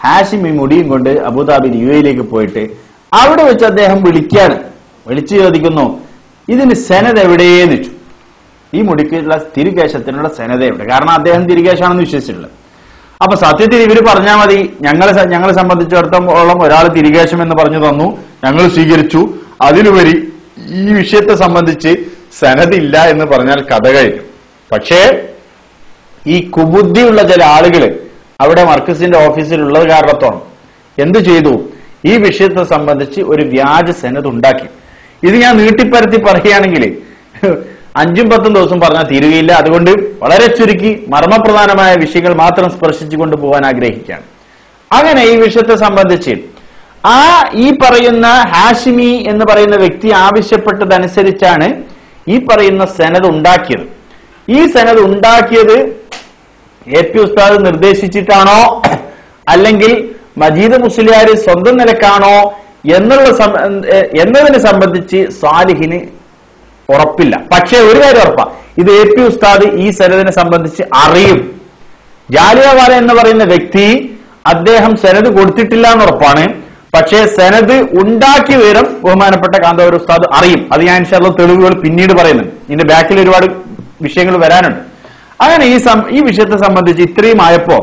ഹാഷിം ഈ മുടിയും കൊണ്ട് അബുദാബി യു എയിലേക്ക് പോയിട്ട് അവിടെ വെച്ച് അദ്ദേഹം വിളിക്കാണ് വിളിച്ചു ചോദിക്കുന്നു ഇതിന് സെനത് എവിടെയെന്ന് വെച്ചു ഈ മുടിക്കുള്ള തിരികേശത്തിനുള്ള സെനത എവിടെ കാരണം അദ്ദേഹം തിരികേശാണെന്ന് വിശ്വസിച്ചിട്ടുള്ളത് അപ്പൊ സത്യത്തിൽ ഇവര് പറഞ്ഞാൽ മതി ഞങ്ങളെ സ- ഞങ്ങളെ സംബന്ധിച്ചിടത്തോളം ഒരാൾ തിരികേശം എന്ന് പറഞ്ഞു തന്നു ഞങ്ങൾ സ്വീകരിച്ചു അതിലുപരി ഈ വിഷയത്തെ സംബന്ധിച്ച് സനതില്ല എന്ന് പറഞ്ഞാൽ കഥ കഴിഞ്ഞു പക്ഷേ ഈ കുബുദ്ധിയുള്ള ചില ആളുകൾ അവിടെ മർക്കസിന്റെ ഓഫീസിലുള്ളത് കാരണത്തോളം എന്തു ചെയ്തു ഈ വിഷയത്തെ സംബന്ധിച്ച് ഒരു വ്യാജ സനത് ഉണ്ടാക്കി ഇത് ഞാൻ നീട്ടിപ്പരത്തി പറയുകയാണെങ്കിൽ അഞ്ചും പത്തും ദിവസം പറഞ്ഞാൽ തീരുകയില്ല അതുകൊണ്ട് വളരെ ചുരുക്കി മർമ്മപ്രധാനമായ വിഷയങ്ങൾ മാത്രം സ്പർശിച്ചുകൊണ്ട് പോകാൻ ആഗ്രഹിക്കുകയാണ് അങ്ങനെ ഈ വിഷയത്തെ സംബന്ധിച്ച് ആ ഈ പറയുന്ന ഹാഷിമി എന്ന് പറയുന്ന വ്യക്തി ആവശ്യപ്പെട്ടതനുസരിച്ചാണ് ഈ പറയുന്ന സനത് ഉണ്ടാക്കിയത് ഈ സനത് ഉണ്ടാക്കിയത് എ പി ഉസ്താദ് നിർദ്ദേശിച്ചിട്ടാണോ അല്ലെങ്കിൽ മജീദ് മുസ്ലിയാർ സ്വന്തം നിലക്കാണോ എന്നുള്ള സം- എ- എന്നതിനെ സംബന്ധിച്ച് സാലിഹിന് ഉറപ്പില്ല പക്ഷേ ഒരു കാര്യം ഉറപ്പാ ഇത് എ പി ഉസ്താദ് ഈ സനദിനെ സംബന്ധിച്ച് അറിയും ജാലിയവാല എന്ന് പറയുന്ന വ്യക്തി അദ്ദേഹം സനത് കൊടുത്തിട്ടില്ല എന്ന് ഉറപ്പാണ് പക്ഷേ സനത് ഉണ്ടാക്കിയ വിവരം ബഹുമാനപ്പെട്ട കാന്തവർ ഉസ്താദ് അറിയും അത് ഞാൻ ഇൻഷാല്ല തെളിവുകൾ പിന്നീട് പറയുന്നുണ്ട് ഇതിന്റെ ബാക്കിൽ ഒരുപാട് വിഷയങ്ങൾ വരാനുണ്ട് അങ്ങനെ ഈ സം- ഈ വിഷയത്തെ സംബന്ധിച്ച് ഇത്രയും ആയപ്പോ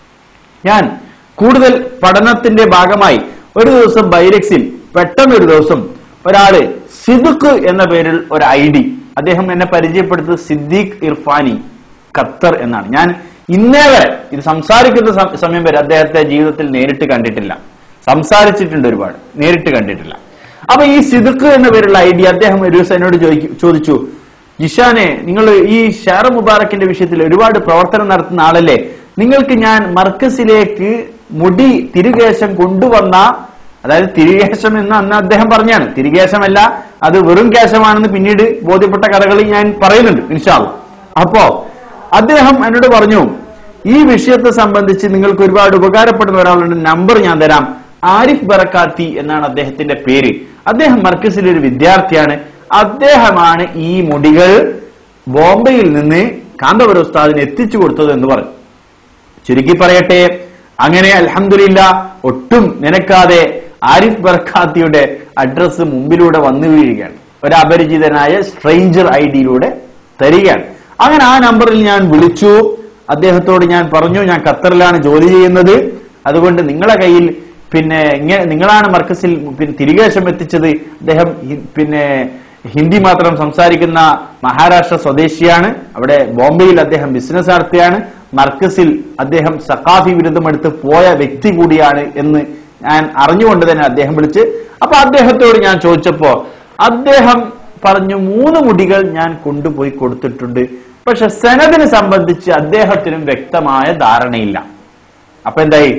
ഞാൻ കൂടുതൽ പഠനത്തിന്റെ ഭാഗമായി ഒരു ദിവസം ബൈരക്സിൽ പെട്ടെന്ന് ഒരു ദിവസം ഒരാള് സിദുക്ക് എന്ന പേരിൽ ഒരു ഐ ഡി അദ്ദേഹം എന്നെ പരിചയപ്പെടുത്തത് സിദ്ദീഖ് ഇർഫാനി ഖത്തർ എന്നാണ് ഞാൻ ഇന്നേ വരെ ഇത് സംസാരിക്കുന്ന സം- സമയം വരെ അദ്ദേഹത്തെ ജീവിതത്തിൽ നേരിട്ട് കണ്ടിട്ടില്ല സംസാരിച്ചിട്ടുണ്ട് ഒരുപാട് നേരിട്ട് കണ്ടിട്ടില്ല അപ്പൊ ഈ സിദുക്ക് എന്ന പേരുള്ള ഐ ഡി അദ്ദേഹം ഒരു ദിവസം എന്നോട് ചോദിക്കു- ചോദിച്ചു ജിഷാനെ നിങ്ങൾ ഈ ഷാറ മുബാറക്കിന്റെ വിഷയത്തിൽ ഒരുപാട് പ്രവർത്തനം നടത്തുന്ന ആളല്ലേ നിങ്ങൾക്ക് ഞാൻ മർക്കസിലേക്ക് മുടി തിരുകേശം കൊണ്ടുവന്ന അതായത് തിരികേശം എന്ന് അന്ന് അദ്ദേഹം പറഞ്ഞാണ് തിരികേശമല്ല അത് വെറും കേശമാണെന്ന് പിന്നീട് ബോധ്യപ്പെട്ട കഥകളിൽ ഞാൻ പറയുന്നുണ്ട് ഇൻഷാല്ല അപ്പോ അദ്ദേഹം എന്നോട് പറഞ്ഞു ഈ വിഷയത്തെ സംബന്ധിച്ച് നിങ്ങൾക്ക് ഒരുപാട് ഉപകാരപ്പെടുന്ന ഒരാളുടെ നമ്പർ ഞാൻ തരാം ആരിഫ് ബറക്കാത്തി എന്നാണ് അദ്ദേഹത്തിന്റെ പേര് അദ്ദേഹം മർക്കസിലെ ഒരു വിദ്യാർത്ഥിയാണ് അദ്ദേഹമാണ് ഈ മുടികൾ ബോംബെയിൽ നിന്ന് കാന്തപുര ഉസ്താദിന് എത്തിച്ചു കൊടുത്തത് എന്ന് പറഞ്ഞു ചുരുക്കി പറയട്ടെ അങ്ങനെ അൽഹംദുലില്ല ഒട്ടും നിനക്കാതെ ആരിഫ് ബർഖാത്തിയുടെ അഡ്രസ്സ് മുമ്പിലൂടെ വന്നു വീഴുകയാണ് ഒരു അപരിചിതനായ സ്ട്രേഞ്ചർ ഐ ഡിയിലൂടെ തരികയാണ് അങ്ങനെ ആ നമ്പറിൽ ഞാൻ വിളിച്ചു അദ്ദേഹത്തോട് ഞാൻ പറഞ്ഞു ഞാൻ ഖത്തറിലാണ് ജോലി ചെയ്യുന്നത് അതുകൊണ്ട് നിങ്ങളെ കയ്യിൽ പിന്നെ ഇങ്ങനെ നിങ്ങളാണ് മർക്കസിൽ പിന്നെ തിരികേശം എത്തിച്ചത് അദ്ദേഹം ഹി- പിന്നെ ഹിന്ദി മാത്രം സംസാരിക്കുന്ന മഹാരാഷ്ട്ര സ്വദേശിയാണ് അവിടെ ബോംബെയിൽ അദ്ദേഹം ബിസിനസ് നടത്തുകയാണ് മർക്കസിൽ അദ്ദേഹം സഖാഫി വിരുദ്ധമെടുത്ത് പോയ വ്യക്തി കൂടിയാണ് എന്ന് ഞാൻ അറിഞ്ഞുകൊണ്ട് തന്നെ അദ്ദേഹം വിളിച്ച് അപ്പൊ അദ്ദേഹത്തോട് ഞാൻ ചോദിച്ചപ്പോ അദ്ദേഹം പറഞ്ഞു മൂന്ന് മുടികൾ ഞാൻ കൊണ്ടുപോയി കൊടുത്തിട്ടുണ്ട് പക്ഷെ സനദിനെ സംബന്ധിച്ച് അദ്ദേഹത്തിനും വ്യക്തമായ ധാരണയില്ല അപ്പൊ എന്തായി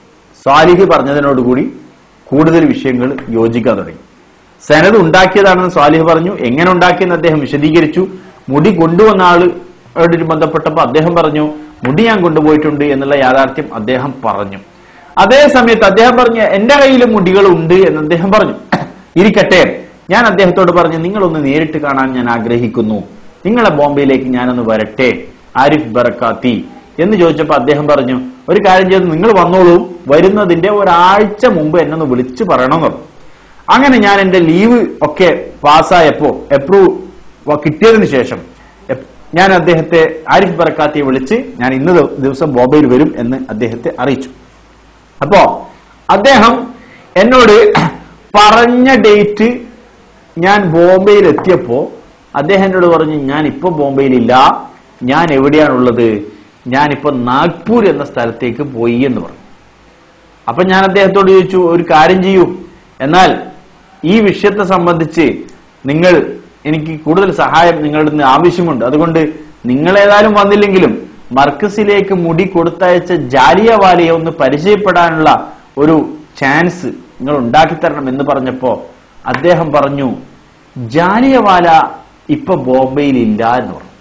സാലിഹ് പറഞ്ഞതിനോടുകൂടി കൂടുതൽ വിഷയങ്ങൾ യോജിക്കാൻ തുടങ്ങി സനത് ഉണ്ടാക്കിയതാണെന്ന് സാലിഹ് പറഞ്ഞു എങ്ങനെ ഉണ്ടാക്കിയെന്ന് അദ്ദേഹം വിശദീകരിച്ചു മുടി കൊണ്ടുവന്ന ആളോട് ബന്ധപ്പെട്ടപ്പോൾ അദ്ദേഹം പറഞ്ഞു മുടി ഞാൻ കൊണ്ടുപോയിട്ടുണ്ട് എന്നുള്ള യാഥാർത്ഥ്യം അദ്ദേഹം പറഞ്ഞു അതേ സമയത്ത് അദ്ദേഹം പറഞ്ഞു എന്റെ കയ്യിൽ മുടികൾ ഉണ്ട് എന്ന് അദ്ദേഹം പറഞ്ഞു ഇരിക്കട്ടെ ഞാൻ അദ്ദേഹത്തോട് പറഞ്ഞു നിങ്ങളൊന്ന് നേരിട്ട് കാണാൻ ഞാൻ ആഗ്രഹിക്കുന്നു നിങ്ങളെ ബോംബെയിലേക്ക് ഞാനൊന്ന് വരട്ടെ ആരിഫ് ബറക്കാത്തി എന്ന് ചോദിച്ചപ്പോൾ അദ്ദേഹം പറഞ്ഞു ഒരു കാര്യം ചെയ്ത് നിങ്ങൾ വന്നോളൂ വരുന്നതിന്റെ ഒരാഴ്ച മുമ്പ് എന്നെ ഒന്ന് വിളിച്ചു പറയണം പറഞ്ഞു അങ്ങനെ ഞാൻ എന്റെ ലീവ് ഒക്കെ പാസ്സായപ്പോ അപ്രൂവ് കിട്ടിയതിന് ശേഷം എപ്- ഞാൻ അദ്ദേഹത്തെ ആരിഫ് ബറക്കാത്തിയെ വിളിച്ച് ഞാൻ ഇന്ന് ദി- ദിവസം ബോംബെയിൽ വരും എന്ന് അദ്ദേഹത്തെ അറിയിച്ചു അപ്പോ അദ്ദേഹം എന്നോട് പറഞ്ഞ ഡേറ്റ് ഞാൻ ബോംബെയിൽ എത്തിയപ്പോ അദ്ദേഹം എന്നോട് പറഞ്ഞു ഞാൻ ഇപ്പൊ ബോംബെയിലില്ല ഞാൻ എവിടെയാണുള്ളത് ഞാനിപ്പോ നാഗ്പൂർ എന്ന സ്ഥലത്തേക്ക് പോയി എന്ന് പറഞ്ഞു അപ്പൊ ഞാൻ അദ്ദേഹത്തോട് ചോദിച്ചു ഒരു കാര്യം ചെയ്യൂ എന്നാൽ ഈ വിഷയത്തെ സംബന്ധിച്ച് നിങ്ങൾ എനിക്ക് കൂടുതൽ സഹായം നിങ്ങളുടെ നിന്ന് ആവശ്യമുണ്ട് അതുകൊണ്ട് നിങ്ങൾ ഏതായാലും വന്നില്ലെങ്കിലും മർക്കസിലേക്ക് മുടി കൊടുത്തയച്ച ജാലിയവാലയെ ഒന്ന് പരിചയപ്പെടാനുള്ള ഒരു ചാൻസ് നിങ്ങൾ ഉണ്ടാക്കിത്തരണം എന്ന് പറഞ്ഞപ്പോ അദ്ദേഹം പറഞ്ഞു ജാലിയവാല ഇപ്പൊ ബോംബെയിൽ ഇല്ല എന്ന് പറഞ്ഞു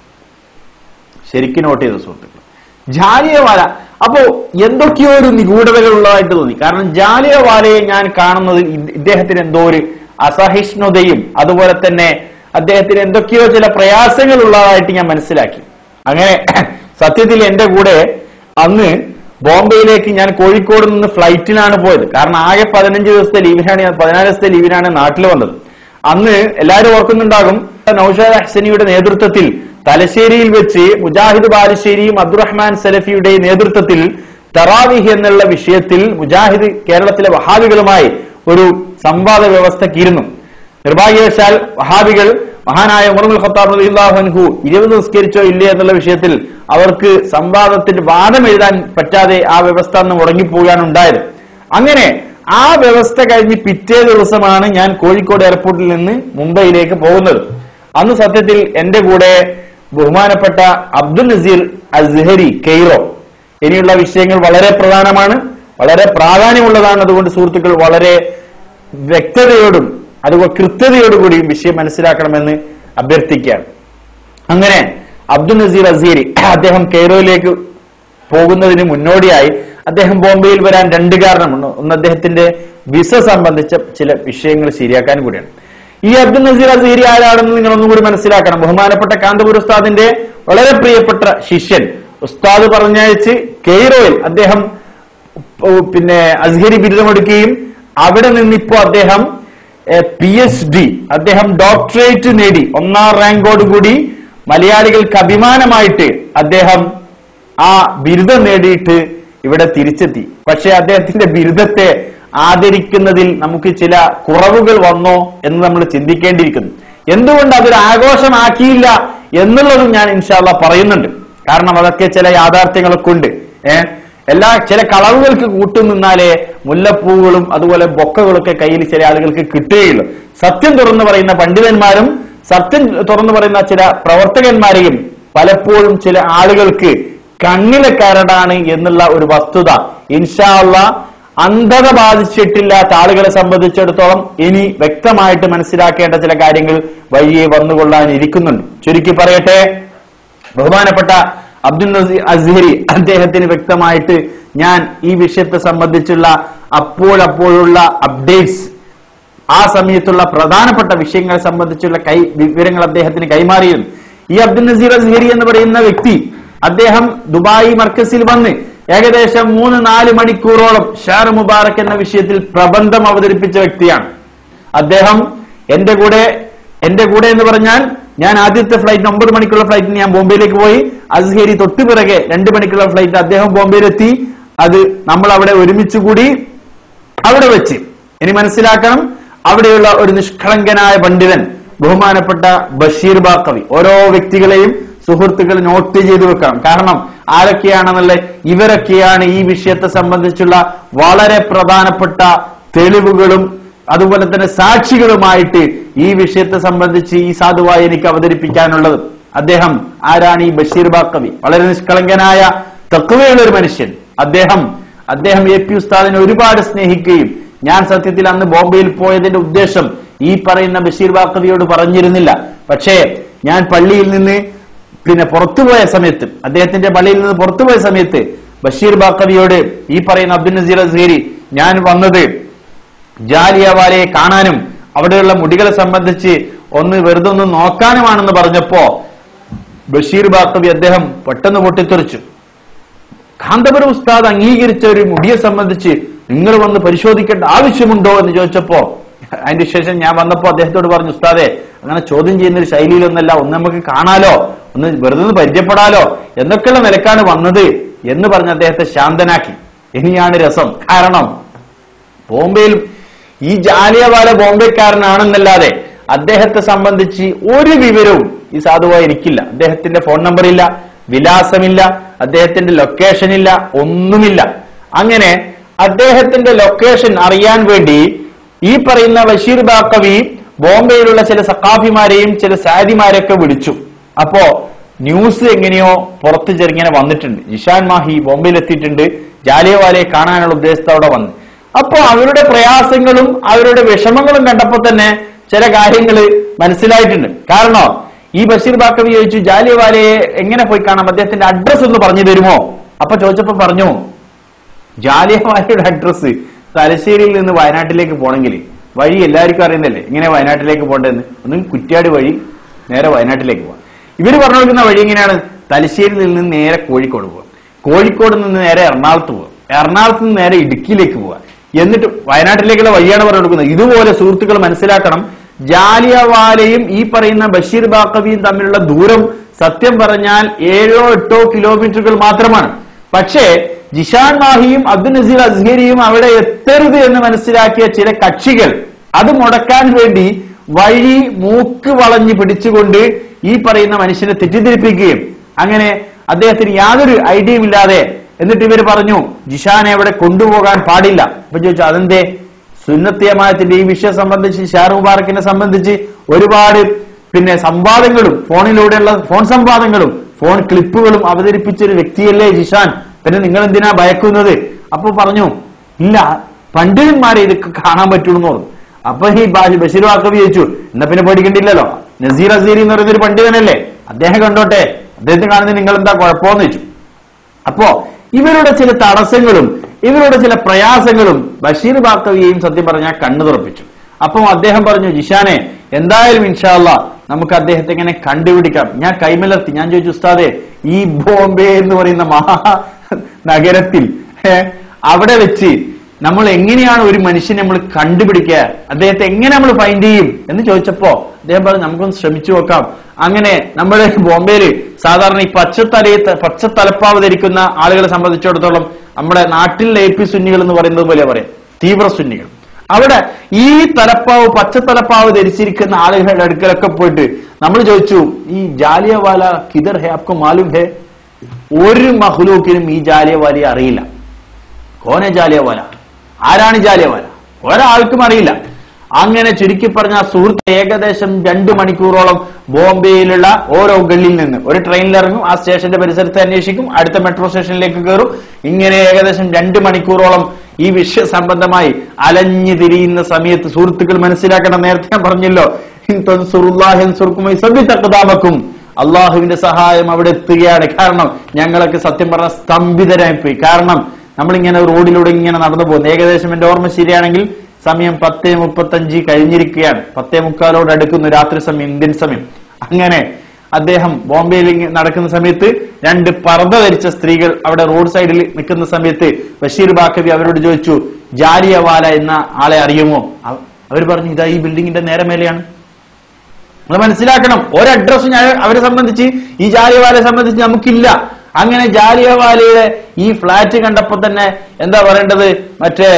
ശരിക്കും നോട്ട് ചെയ്ത സുഹൃത്തുക്കൾ ജാലിയവാല അപ്പോ എന്തൊക്കെയോ ഒരു നിഗൂഢതകൾ ഉള്ളതായിട്ട് തോന്നി കാരണം ജാലിയവാലയെ ഞാൻ കാണുന്നത് ഇ- ഇദ്ദേഹത്തിന് എന്തോ ഒരു അസഹിഷ്ണുതയും അതുപോലെ തന്നെ അദ്ദേഹത്തിന് എന്തൊക്കെയോ ചില പ്രയാസങ്ങൾ ഉള്ളതായിട്ട് ഞാൻ മനസ്സിലാക്കി അങ്ങനെ സത്യത്തിൽ എന്റെ കൂടെ അന്ന് ബോംബെയിലേക്ക് ഞാൻ കോഴിക്കോട് നിന്ന് ഫ്ലൈറ്റിലാണ് പോയത് കാരണം ആകെ പതിനഞ്ച് ദിവസത്തെ ലീവിനാണ് ഞാൻ പതിനാല് ദിവസത്തെ ലീവിനാണ് നാട്ടിൽ വന്നത് അന്ന് എല്ലാവരും ഓർക്കുന്നുണ്ടാകും നൌഷാദ് അഹ്സനിയുടെ നേതൃത്വത്തിൽ തലശ്ശേരിയിൽ വെച്ച് മുജാഹിദ് ബാലുശ്ശേരിയും അബ്ദുറഹ്മാൻ സലഫിയുടെ നേതൃത്വത്തിൽ തറാവിഹ് എന്നുള്ള വിഷയത്തിൽ മുജാഹിദ് കേരളത്തിലെ വഹാബികളുമായി ഒരു സംവാദ വ്യവസ്ഥക്കിരുന്നു നിർഭാഗ്യവശാൽ വഹാബികൾ മഹാനായ ഉമർമുൽ ഖത്താബ് അൻഹു ഇരുപത് നിസ്കരിച്ചോ ഇല്ലേ എന്നുള്ള വിഷയത്തിൽ അവർക്ക് സംവാദത്തിന്റെ വാദം എഴുതാൻ പറ്റാതെ ആ വ്യവസ്ഥ അന്ന് മുടങ്ങിപ്പോവുകയാണ് ഉണ്ടായത് അങ്ങനെ ആ വ്യവസ്ഥ കഴിഞ്ഞ് പിറ്റേ ദിവസമാണ് ഞാൻ കോഴിക്കോട് എയർപോർട്ടിൽ നിന്ന് മുംബൈയിലേക്ക് പോകുന്നത് അന്ന് സത്യത്തിൽ എന്റെ കൂടെ ബഹുമാനപ്പെട്ട അബ്ദുൽ നസീർ അസ്ഹരി കെയ്റോ ഇനിയുള്ള വിഷയങ്ങൾ വളരെ പ്രധാനമാണ് വളരെ പ്രാധാന്യമുള്ളതാണ് അതുകൊണ്ട് സുഹൃത്തുക്കൾ വളരെ വ്യക്തതയോടും അതുപോലെ കൃത്യതയോടുകൂടിയും വിഷയം മനസ്സിലാക്കണമെന്ന് അഭ്യർത്ഥിക്കുകയാണ് അങ്ങനെ അബ്ദുൽ നസീർ അസീരി അദ്ദേഹം കെയ്റോയിലേക്ക് പോകുന്നതിന് മുന്നോടിയായി അദ്ദേഹം ബോംബെയിൽ വരാൻ രണ്ട് കാരണമുണ്ട് ഒന്ന് അദ്ദേഹത്തിന്റെ വിസ സംബന്ധിച്ച ചില വിഷയങ്ങൾ ശരിയാക്കാൻ കൂടിയാണ് ഈ അബ്ദുൽ നസീർ അസീരി ആരാണെന്ന് നിങ്ങൾ ഒന്നും കൂടി മനസ്സിലാക്കണം ബഹുമാനപ്പെട്ട കാന്തപുര ഉസ്താദിന്റെ വളരെ പ്രിയപ്പെട്ട ശിഷ്യൻ ഉസ്താദ് പറഞ്ഞയച്ച് കെയ്റോയിൽ അദ്ദേഹം ഓ, പിന്നെ അസ്ഹരി ബിരുദമെടുക്കുകയും അവിടെ നിന്നിപ്പോ അദ്ദേഹം പി എച്ച് ഡി അദ്ദേഹം ഡോക്ടറേറ്റ് നേടി ഒന്നാം റാങ്കോടുകൂടി മലയാളികൾക്ക് അഭിമാനമായിട്ട് അദ്ദേഹം ആ ബിരുദം നേടിയിട്ട് ഇവിടെ തിരിച്ചെത്തി പക്ഷെ അദ്ദേഹത്തിന്റെ ബിരുദത്തെ ആദരിക്കുന്നതിൽ നമുക്ക് ചില കുറവുകൾ വന്നോ എന്ന് നമ്മൾ ചിന്തിക്കേണ്ടിയിരിക്കുന്നു എന്തുകൊണ്ട് അതൊരു ആഘോഷമാക്കിയില്ല എന്നുള്ളതും ഞാൻ ഇൻഷാല്ല പറയുന്നുണ്ട് കാരണം അതൊക്കെ ചില യാഥാർത്ഥ്യങ്ങളൊക്കെ ഉണ്ട് ഏഹ് എല്ലാ ചില കളവുകൾക്ക് കൂട്ടുനിന്നാലേ മുല്ലപ്പൂവുകളും അതുപോലെ ബൊക്കകളൊക്കെ കയ്യിൽ ചില ആളുകൾക്ക് കിട്ടുകയുള്ളൂ സത്യം തുറന്നു പറയുന്ന പണ്ഡിതന്മാരും സത്യം തുറന്നു പറയുന്ന ചില പ്രവർത്തകന്മാരെയും പലപ്പോഴും ചില ആളുകൾക്ക് കണ്ണിലെ കരടാണ് എന്നുള്ള ഒരു വസ്തുത ഇൻഷാള്ള അന്ധത ബാധിച്ചിട്ടില്ലാത്ത ആളുകളെ സംബന്ധിച്ചിടത്തോളം ഇനി വ്യക്തമായിട്ട് മനസ്സിലാക്കേണ്ട ചില കാര്യങ്ങൾ വഴിയെ വന്നുകൊള്ളാനിരിക്കുന്നുണ്ട് ചുരുക്കി പറയട്ടെ ബഹുമാനപ്പെട്ട അബ്ദുൽ നസീർ അസ്ഹരി അദ്ദേഹത്തിന് വ്യക്തമായിട്ട് ഞാൻ ഈ വിഷയത്തെ സംബന്ധിച്ചുള്ള അപ്പോഴപ്പോഴുള്ള അപ്ഡേറ്റ്സ് ആ സമയത്തുള്ള പ്രധാനപ്പെട്ട വിഷയങ്ങളെ സംബന്ധിച്ചുള്ള കൈ വിവരങ്ങൾ അദ്ദേഹത്തിന് കൈമാറിയിരുന്നു ഈ അബ്ദുൽ നസീർ അസ്ഹരി എന്ന് പറയുന്ന വ്യക്തി അദ്ദേഹം ദുബായ് മർക്കസിൽ വന്ന് ഏകദേശം മൂന്ന് നാല് മണിക്കൂറോളം ഷാർ മുബാറക് എന്ന വിഷയത്തിൽ പ്രബന്ധം അവതരിപ്പിച്ച വ്യക്തിയാണ് അദ്ദേഹം എന്റെ കൂടെ എന്റെ കൂടെ എന്ന് പറഞ്ഞാൽ ഞാൻ ആദ്യത്തെ ഫ്ലൈറ്റ് ഒമ്പത് മണിക്കുള്ള ഫ്ലൈറ്റിന് ഞാൻ ബോംബെയിലേക്ക് പോയി അസ്ഹേരി തൊട്ടു പിറകെ രണ്ട് മണിക്കുള്ള ഫ്ലൈറ്റ് അദ്ദേഹം ബോംബെയിലെത്തി അത് നമ്മൾ അവിടെ ഒരുമിച്ച് കൂടി അവിടെ വെച്ച് ഇനി മനസ്സിലാക്കണം അവിടെയുള്ള ഒരു നിഷ്കളങ്കനായ പണ്ഡിതൻ ബഹുമാനപ്പെട്ട ബഷീർ ബാക്കവി ഓരോ വ്യക്തികളെയും സുഹൃത്തുക്കൾ നോട്ട് ചെയ്തു വെക്കണം കാരണം ആരൊക്കെയാണെന്നുള്ള ഇവരൊക്കെയാണ് ഈ വിഷയത്തെ സംബന്ധിച്ചുള്ള വളരെ പ്രധാനപ്പെട്ട തെളിവുകളും അതുപോലെ തന്നെ സാക്ഷികളുമായിട്ട് ഈ വിഷയത്തെ സംബന്ധിച്ച് ഈ സാധുവായി എനിക്ക് അവതരിപ്പിക്കാനുള്ളത് അദ്ദേഹം ആരാണ് ഈ ബഷീർ ബാക്കവി വളരെ നിഷ്കളങ്കനായ തക്കുവയുള്ള ഒരു മനുഷ്യൻ അദ്ദേഹം അദ്ദേഹം എ പി ഉസ്താദിനെ ഒരുപാട് സ്നേഹിക്കുകയും ഞാൻ സത്യത്തിൽ അന്ന് ബോംബെയിൽ പോയതിന്റെ ഉദ്ദേശം ഈ പറയുന്ന ബഷീർ ബാക്കവിയോട് പറഞ്ഞിരുന്നില്ല പക്ഷേ ഞാൻ പള്ളിയിൽ നിന്ന് പിന്നെ പുറത്തുപോയ സമയത്ത് അദ്ദേഹത്തിന്റെ പള്ളിയിൽ നിന്ന് പുറത്തുപോയ സമയത്ത് ബഷീർ ബാക്കവിയോട് ഈ പറയുന്ന അബ്ദുൽ നസീർ അസീരി ഞാൻ വന്നത് ജാലിയവാലയെ കാണാനും അവിടെയുള്ള മുടികളെ സംബന്ധിച്ച് ഒന്ന് വെറുതെ ഒന്ന് നോക്കാനുമാണെന്ന് പറഞ്ഞപ്പോ ബഷീർ ബാക്കവി അദ്ദേഹം പെട്ടെന്ന് പൊട്ടിത്തെറിച്ചു കാന്തപുര ഉസ്താദ് അംഗീകരിച്ച ഒരു മുടിയെ സംബന്ധിച്ച് നിങ്ങൾ വന്ന് പരിശോധിക്കേണ്ട ആവശ്യമുണ്ടോ എന്ന് ചോദിച്ചപ്പോ അതിന്റെ ശേഷം ഞാൻ വന്നപ്പോ അദ്ദേഹത്തോട് പറഞ്ഞു ഉസ്താദെ അങ്ങനെ ചോദ്യം ചെയ്യുന്ന ഒരു ശൈലിയിലൊന്നല്ല ഒന്ന് നമുക്ക് കാണാലോ ഒന്ന് വെറുതെ ഒന്ന് പരിചയപ്പെടാലോ എന്നൊക്കെയുള്ള നിലക്കാണ് വന്നത് എന്ന് പറഞ്ഞ് അദ്ദേഹത്തെ ശാന്തനാക്കി ഇനിയാണ് രസം കാരണം ബോംബെയിൽ ഈ ജാലിയവാല ബോംബെക്കാരനാണെന്നല്ലാതെ അദ്ദേഹത്തെ സംബന്ധിച്ച് ഒരു വിവരവും ഈ സാധുവായി എനിക്കില്ല അദ്ദേഹത്തിന്റെ ഫോൺ നമ്പർ ഇല്ല വിലാസമില്ല അദ്ദേഹത്തിന്റെ ലൊക്കേഷൻ ഇല്ല ഒന്നുമില്ല അങ്ങനെ അദ്ദേഹത്തിന്റെ ലൊക്കേഷൻ അറിയാൻ വേണ്ടി ഈ പറയുന്ന ബഷീർ ബാക്കവി ബോംബെയിലുള്ള ചില സക്കാഫിമാരെയും ചില സാദിമാരെയൊക്കെ വിളിച്ചു അപ്പോ ന്യൂസ് എങ്ങനെയോ പുറത്ത് ചെറുങ്ങനെ വന്നിട്ടുണ്ട് ഇഷാൻ മാഹി ബോംബെയിൽ എത്തിയിട്ടുണ്ട് ജാലിയവാലയെ കാണാനുള്ള ഉദ്ദേശത്തോടെ വന്ന് അപ്പോ അവരുടെ പ്രയാസങ്ങളും അവരുടെ വിഷമങ്ങളും കണ്ടപ്പോ തന്നെ ചില കാര്യങ്ങൾ മനസ്സിലായിട്ടുണ്ട് കാരണം ഈ ബഷീർ ബാക്കവി ചോദിച്ചു ജാലിയവാലയെ എങ്ങനെ പോയി കാണാം അദ്ദേഹത്തിന്റെ അഡ്രസ് ഒന്ന് പറഞ്ഞു തരുമോ അപ്പൊ ചോദിച്ചപ്പോ പറഞ്ഞു ജാലിയവാലയുടെ അഡ്രസ് തലശ്ശേരിയിൽ നിന്ന് വയനാട്ടിലേക്ക് പോകണമെങ്കിൽ വഴി എല്ലാവർക്കും അറിയുന്നല്ലേ എങ്ങനെ വയനാട്ടിലേക്ക് പോകേണ്ടതെന്ന് ഒന്നും കുറ്റ്യാടി വഴി നേരെ വയനാട്ടിലേക്ക് പോകാം ഇവര് പറഞ്ഞു കൊടുക്കുന്ന വഴി എങ്ങനെയാണ് തലശ്ശേരിയിൽ നിന്ന് നേരെ കോഴിക്കോട് പോകാം കോഴിക്കോട് നിന്ന് നേരെ എറണാകുളത്ത് പോവുക എറണാകുളത്ത് നിന്ന് നേരെ ഇടുക്കിയിലേക്ക് പോവുക എന്നിട്ട് വയനാട്ടിലേക്കുള്ള വഴിയാണ് പറഞ്ഞു കൊടുക്കുന്നത് ഇതുപോലെ സുഹൃത്തുക്കൾ മനസ്സിലാക്കണം ജാലിയവാലയും ഈ പറയുന്ന ബഷീർ ബാക്കവിയും തമ്മിലുള്ള ദൂരം സത്യം പറഞ്ഞാൽ ഏഴോ എട്ടോ കിലോമീറ്ററുകൾ മാത്രമാണ് പക്ഷേ ജിഷാൻ മാഹിയും അബ്ദുൽ നസീർ അസ്ഹരിയും അവിടെ എത്തരുത് എന്ന് മനസ്സിലാക്കിയ ചില കക്ഷികൾ അത് മുടക്കാൻ വേണ്ടി വഴി മൂക്ക് വളഞ്ഞു പിടിച്ചുകൊണ്ട് ഈ പറയുന്ന മനുഷ്യനെ തെറ്റിദ്ധരിപ്പിക്കുകയും അങ്ങനെ അദ്ദേഹത്തിന് യാതൊരു ഐഡിയയും ഇല്ലാതെ എന്നിട്ട് ഇവർ പറഞ്ഞു ജിഷാനെ അവിടെ കൊണ്ടുപോകാൻ പാടില്ല അപ്പൊ ചോദിച്ചു അതെന്തേ സുന്നത്തിയമായത്തിന്റെ ഈ വിഷയം സംബന്ധിച്ച് ഷാർ മുബാറക്കിനെ സംബന്ധിച്ച് ഒരുപാട് പിന്നെ സംവാദങ്ങളും ഫോണിലൂടെയുള്ള ഫോൺ സംവാദങ്ങളും ഫോൺ ക്ലിപ്പുകളും അവതരിപ്പിച്ച ഒരു വ്യക്തിയല്ലേ ജിഷാൻ പിന്നെ നിങ്ങൾ എന്തിനാ ഭയക്കുന്നത് അപ്പൊ പറഞ്ഞു ഇല്ല പണ്ഡിതന്മാരെ ഇത് കാണാൻ പറ്റുള്ളൂ എന്ന് പറഞ്ഞു അപ്പൊ ഈ ബാ- ബഷീർ വാക്കബി ചോദിച്ചു എന്നാ പിന്നെ പേടിക്കണ്ടില്ലല്ലോ നസീർ അസീരി എന്ന് പറയുന്ന ഒരു പണ്ഡിതനല്ലേ അദ്ദേഹം കണ്ടോട്ടെ അദ്ദേഹത്തെ കാണുന്നത് നിങ്ങൾ എന്താ കുഴപ്പമെന്ന് വെച്ചു അപ്പോ ഇവരുടെ ചില തടസ്സങ്ങളും ഇവരുടെ ചില പ്രയാസങ്ങളും ബഷീർ ബാക്കവിയെയും സത്യം പറഞ്ഞാൽ കണ്ണു തുറപ്പിച്ചു അപ്പം അദ്ദേഹം പറഞ്ഞു ജിഷാനെ എന്തായാലും ഇൻഷാല്ല നമുക്ക് അദ്ദേഹത്തെ ഇങ്ങനെ കണ്ടുപിടിക്കാം ഞാൻ കൈമലർത്തി ഞാൻ ചോദിച്ചു ഉസ്താദെ ഈ ബോംബെ എന്ന് പറയുന്ന മഹാ നഗരത്തിൽ ഏ, അവിടെ വെച്ച് നമ്മൾ എങ്ങനെയാണ് ഒരു മനുഷ്യനെ നമ്മൾ കണ്ടുപിടിക്കുക അദ്ദേഹത്തെ എങ്ങനെ നമ്മൾ ഫൈൻഡ് ചെയ്യും എന്ന് ചോദിച്ചപ്പോ അദ്ദേഹം പറഞ്ഞു നമുക്കൊന്ന് ശ്രമിച്ചു നോക്കാം അങ്ങനെ നമ്മുടെ ബോംബെയില് സാധാരണ ഈ പച്ചത്തലയെ പച്ചത്തലപ്പാവ് ധരിക്കുന്ന ആളുകളെ സംബന്ധിച്ചിടത്തോളം നമ്മുടെ നാട്ടിലെ എ പി സുന്നികൾ എന്ന് പറയുന്നത് പോലെ പറയാം തീവ്ര സുന്നികൾ അവിടെ ഈ തലപ്പാവ് പച്ചത്തലപ്പാവ് ധരിച്ചിരിക്കുന്ന ആളുകളുടെ അടുക്കലൊക്കെ പോയിട്ട് നമ്മൾ ചോദിച്ചു ഈ ജാലിയവാല കിദർ ഹേ ആപ്കോ മാലൂം ഹേ ഒരു മഹ്ലൂക്കിനും ഈ ജാലിയവാലയെ അറിയില്ല കോനെ ജാലിയവാല ആരാണ് ജാലിയവാല ഒരാൾക്കും അറിയില്ല അങ്ങനെ ചുരുക്കി പറഞ്ഞ ആ സുഹൃത്ത് ഏകദേശം രണ്ടു മണിക്കൂറോളം ബോംബെയിലുള്ള ഓരോ ഗള്ളിൽ നിന്ന് ഒരു ട്രെയിനിൽ ഇറങ്ങും ആ സ്റ്റേഷന്റെ പരിസരത്ത് അന്വേഷിക്കും അടുത്ത മെട്രോ സ്റ്റേഷനിലേക്ക് കയറും ഇങ്ങനെ ഏകദേശം രണ്ടു മണിക്കൂറോളം ഈ വിഷയ സംബന്ധമായി അലഞ്ഞു തിരിയുന്ന സമയത്ത് സുഹൃത്തുക്കൾ മനസ്സിലാക്കണം നേരത്തെ ഞാൻ പറഞ്ഞല്ലോ ഇൻ തൻസുറുല്ലാഹി യൻസുർക്കും വയസബ്ബിത് അഖ്ദാമക്കും അള്ളാഹുവിന്റെ സഹായം അവിടെ എത്തുകയാണ് കാരണം ഞങ്ങളൊക്കെ സത്യം പറഞ്ഞ സ്തംഭിതരായി പോയി കാരണം നമ്മളിങ്ങനെ റോഡിലൂടെ ഇങ്ങനെ നടന്നു പോകുന്നു ഏകദേശം എന്റെ ഓർമ്മ ശരിയാണെങ്കിൽ സമയം പത്തേ മുപ്പത്തഞ്ച് കഴിഞ്ഞിരിക്കുകയാണ് പത്തേ മുക്കാലോട് അടുക്കുന്നു രാത്രി സമയം ഇന്ത്യൻ സമയം അങ്ങനെ അദ്ദേഹം ബോംബെയിൽ ഇങ്ങ- നടക്കുന്ന സമയത്ത് രണ്ട് പർദ്ദ ധരിച്ച സ്ത്രീകൾ അവിടെ റോഡ് സൈഡിൽ നിൽക്കുന്ന സമയത്ത് ബഷീർ ബാക്കബി അവരോട് ചോദിച്ചു ജാലിയവാല എന്ന ആളെ അറിയുമോ അവർ പറഞ്ഞു ഇതാ ഈ ബിൽഡിങ്ങിന്റെ നേരെ മേലെയാണ് നിങ്ങൾ മനസ്സിലാക്കണം ഒരു അഡ്രസ്സും ഞാൻ അവരെ സംബന്ധിച്ച് ഈ ജാലിയവാലയെ സംബന്ധിച്ച് നമുക്കില്ല അങ്ങനെ ജാലിയവാലയുടെ ഈ ഫ്ലാറ്റ് കണ്ടപ്പോ തന്നെ എന്താ പറയേണ്ടത് മറ്റേ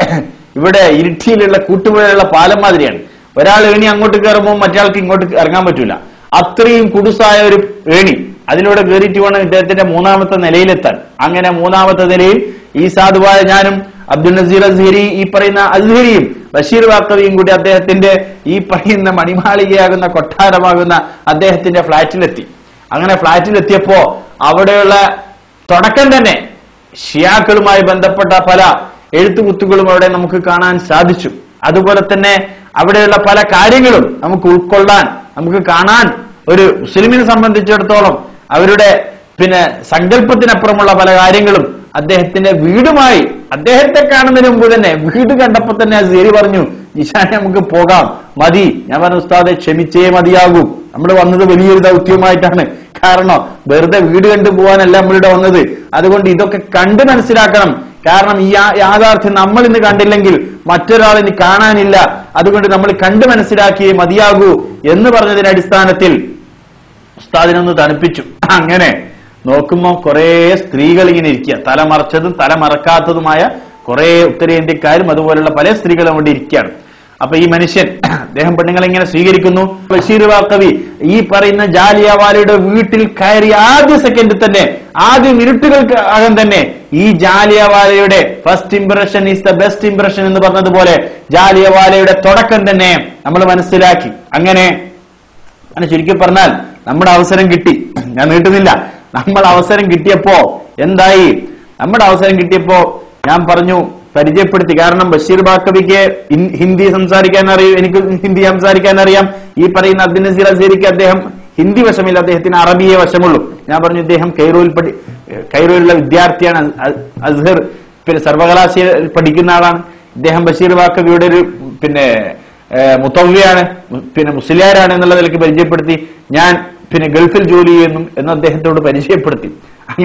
ഇവിടെ ഇരിട്ടിയിലുള്ള കൂട്ടുപുഴയുള്ള പാലം മാതിരിയാണ് ഒരാൾ ഏണി അങ്ങോട്ട് കയറുമ്പോൾ മറ്റേയാൾക്ക് ഇങ്ങോട്ട് ഇറങ്ങാൻ പറ്റൂല അത്രയും കുടുസായ ഒരു ഏണി അതിലൂടെ കയറിയിട്ട് വേണം ഇദ്ദേഹത്തിന്റെ മൂന്നാമത്തെ നിലയിലെത്താൻ അങ്ങനെ മൂന്നാമത്തെ നിലയിൽ ഈ സാധുവായ ഞാനും അബ്ദുൽ നസീർ അസ്ഹരി ഈ പറയുന്ന അസ്ഹരിയും ബഷീർ വാക്കവിയും കൂടി അദ്ദേഹത്തിന്റെ ഈ പറയുന്ന മണിമാളികയാകുന്ന കൊട്ടാരമാകുന്ന അദ്ദേഹത്തിന്റെ ഫ്ളാറ്റിലെത്തി അങ്ങനെ ഫ്ളാറ്റിലെത്തിയപ്പോ അവിടെയുള്ള തുടക്കം തന്നെ ഷിയാക്കളുമായി ബന്ധപ്പെട്ട പല എഴുത്തുകുത്തുകളും അവിടെ നമുക്ക് കാണാൻ സാധിച്ചു അതുപോലെ തന്നെ അവിടെയുള്ള പല കാര്യങ്ങളും നമുക്ക് ഉൾക്കൊള്ളാൻ നമുക്ക് കാണാൻ ഒരു മുസ്ലിമിനെ സംബന്ധിച്ചിടത്തോളം അവരുടെ പിന്നെ സങ്കല്പത്തിനപ്പുറമുള്ള പല കാര്യങ്ങളും അദ്ദേഹത്തിന്റെ വീടുമായി അദ്ദേഹത്തെ കാണുന്നതിന് മുമ്പ് തന്നെ വീട് കണ്ടപ്പോ തന്നെ സേരി പറഞ്ഞു നിശാനെ നമുക്ക് പോകാം മതി ഞാൻ പറഞ്ഞു ഉസ്താദെ ക്ഷമിച്ചേ മതിയാകൂ നമ്മൾ വന്നത് വലിയൊരു ദൗത്യവുമായിട്ടാണ് കാരണം വെറുതെ വീട് കണ്ടു പോകാനല്ല നമ്മളിവിടെ വന്നത് അതുകൊണ്ട് ഇതൊക്കെ കണ്ട് മനസ്സിലാക്കണം കാരണം ഈ യാ- യാഥാർത്ഥ്യം നമ്മൾ ഇന്ന് കണ്ടില്ലെങ്കിൽ മറ്റൊരാളിന് കാണാനില്ല അതുകൊണ്ട് നമ്മൾ കണ്ട് മനസ്സിലാക്കിയേ മതിയാകൂ എന്ന് പറഞ്ഞതിന്റെ അടിസ്ഥാനത്തിൽ ഉസ്താദിനൊന്ന് തണുപ്പിച്ചു അങ്ങനെ നോക്കുമ്പോ കുറെ സ്ത്രീകൾ ഇങ്ങനെ ഇരിക്കുക തലമറച്ചതും തലമറക്കാത്തതുമായ കുറെ ഉത്തരേന്ത്യക്കാരും അതുപോലുള്ള പല സ്ത്രീകളും അവിടെ ഇരിക്കുകയാണ് അപ്പൊ ഈ മനുഷ്യൻ അദ്ദേഹം പെണ്ണുങ്ങളെ ഇങ്ങനെ സ്വീകരിക്കുന്നു ബഷീർ വാക്കവി ഈ പറയുന്ന ജാലിയവാലയുടെ വീട്ടിൽ കയറി ആദ്യ സെക്കൻഡിൽ തന്നെ ആദ്യ മിനിറ്റുകൾക്ക് അകം തന്നെ ഈ ജാലിയവാലയുടെ first impression is the best impression എന്ന് പറഞ്ഞതുപോലെ ജാലിയവാലയുടെ തുടക്കം തന്നെ നമ്മൾ മനസ്സിലാക്കി അങ്ങനെ അങ്ങനെ ചുരുക്കി പറഞ്ഞാൽ നമ്മുടെ അവസരം കിട്ടി ഞാൻ നീട്ടുന്നില്ല നമ്മൾ അവസരം കിട്ടിയപ്പോ എന്തായി നമ്മുടെ അവസരം കിട്ടിയപ്പോ ഞാൻ പറഞ്ഞു പരിചയപ്പെടുത്തി കാരണം ബഷീർ ബാക്കബിക്ക് ഇൻ- ഹിന്ദി സംസാരിക്കാൻ അറിയും എനിക്ക് ഹിന്ദി സംസാരിക്കാൻ അറിയാം ഈ പറയുന്ന അബ്ദുൽ നസീർ അസീരിക്ക് അദ്ദേഹം ഹിന്ദി വശമില്ല അദ്ദേഹത്തിന് അറബിയെ വശമുള്ളൂ ഞാൻ പറഞ്ഞു ഇദ്ദേഹം കൈറോയിൽ പഠി കൈറോയിലുള്ള വിദ്യാർത്ഥിയാണ് അ- അസ്ഹർ പിന്നെ സർവകലാശാലയിൽ പഠിക്കുന്ന ആളാണ് ഇദ്ദേഹം ബഷീർ ബാക്കബിയുടെ ഒരു പിന്നെ ഏഹ് മുത്തവ്വയാണ് മു- പിന്നെ മുസ്ലിയാരാണ് എന്നുള്ള നിലയ്ക്ക് പരിചയപ്പെടുത്തി ഞാൻ പിന്നെ ഗൾഫിൽ ജോലി ചെയ്യുന്നു എന്ന് അദ്ദേഹത്തോട് പരിചയപ്പെടുത്തി അങ്ങനെ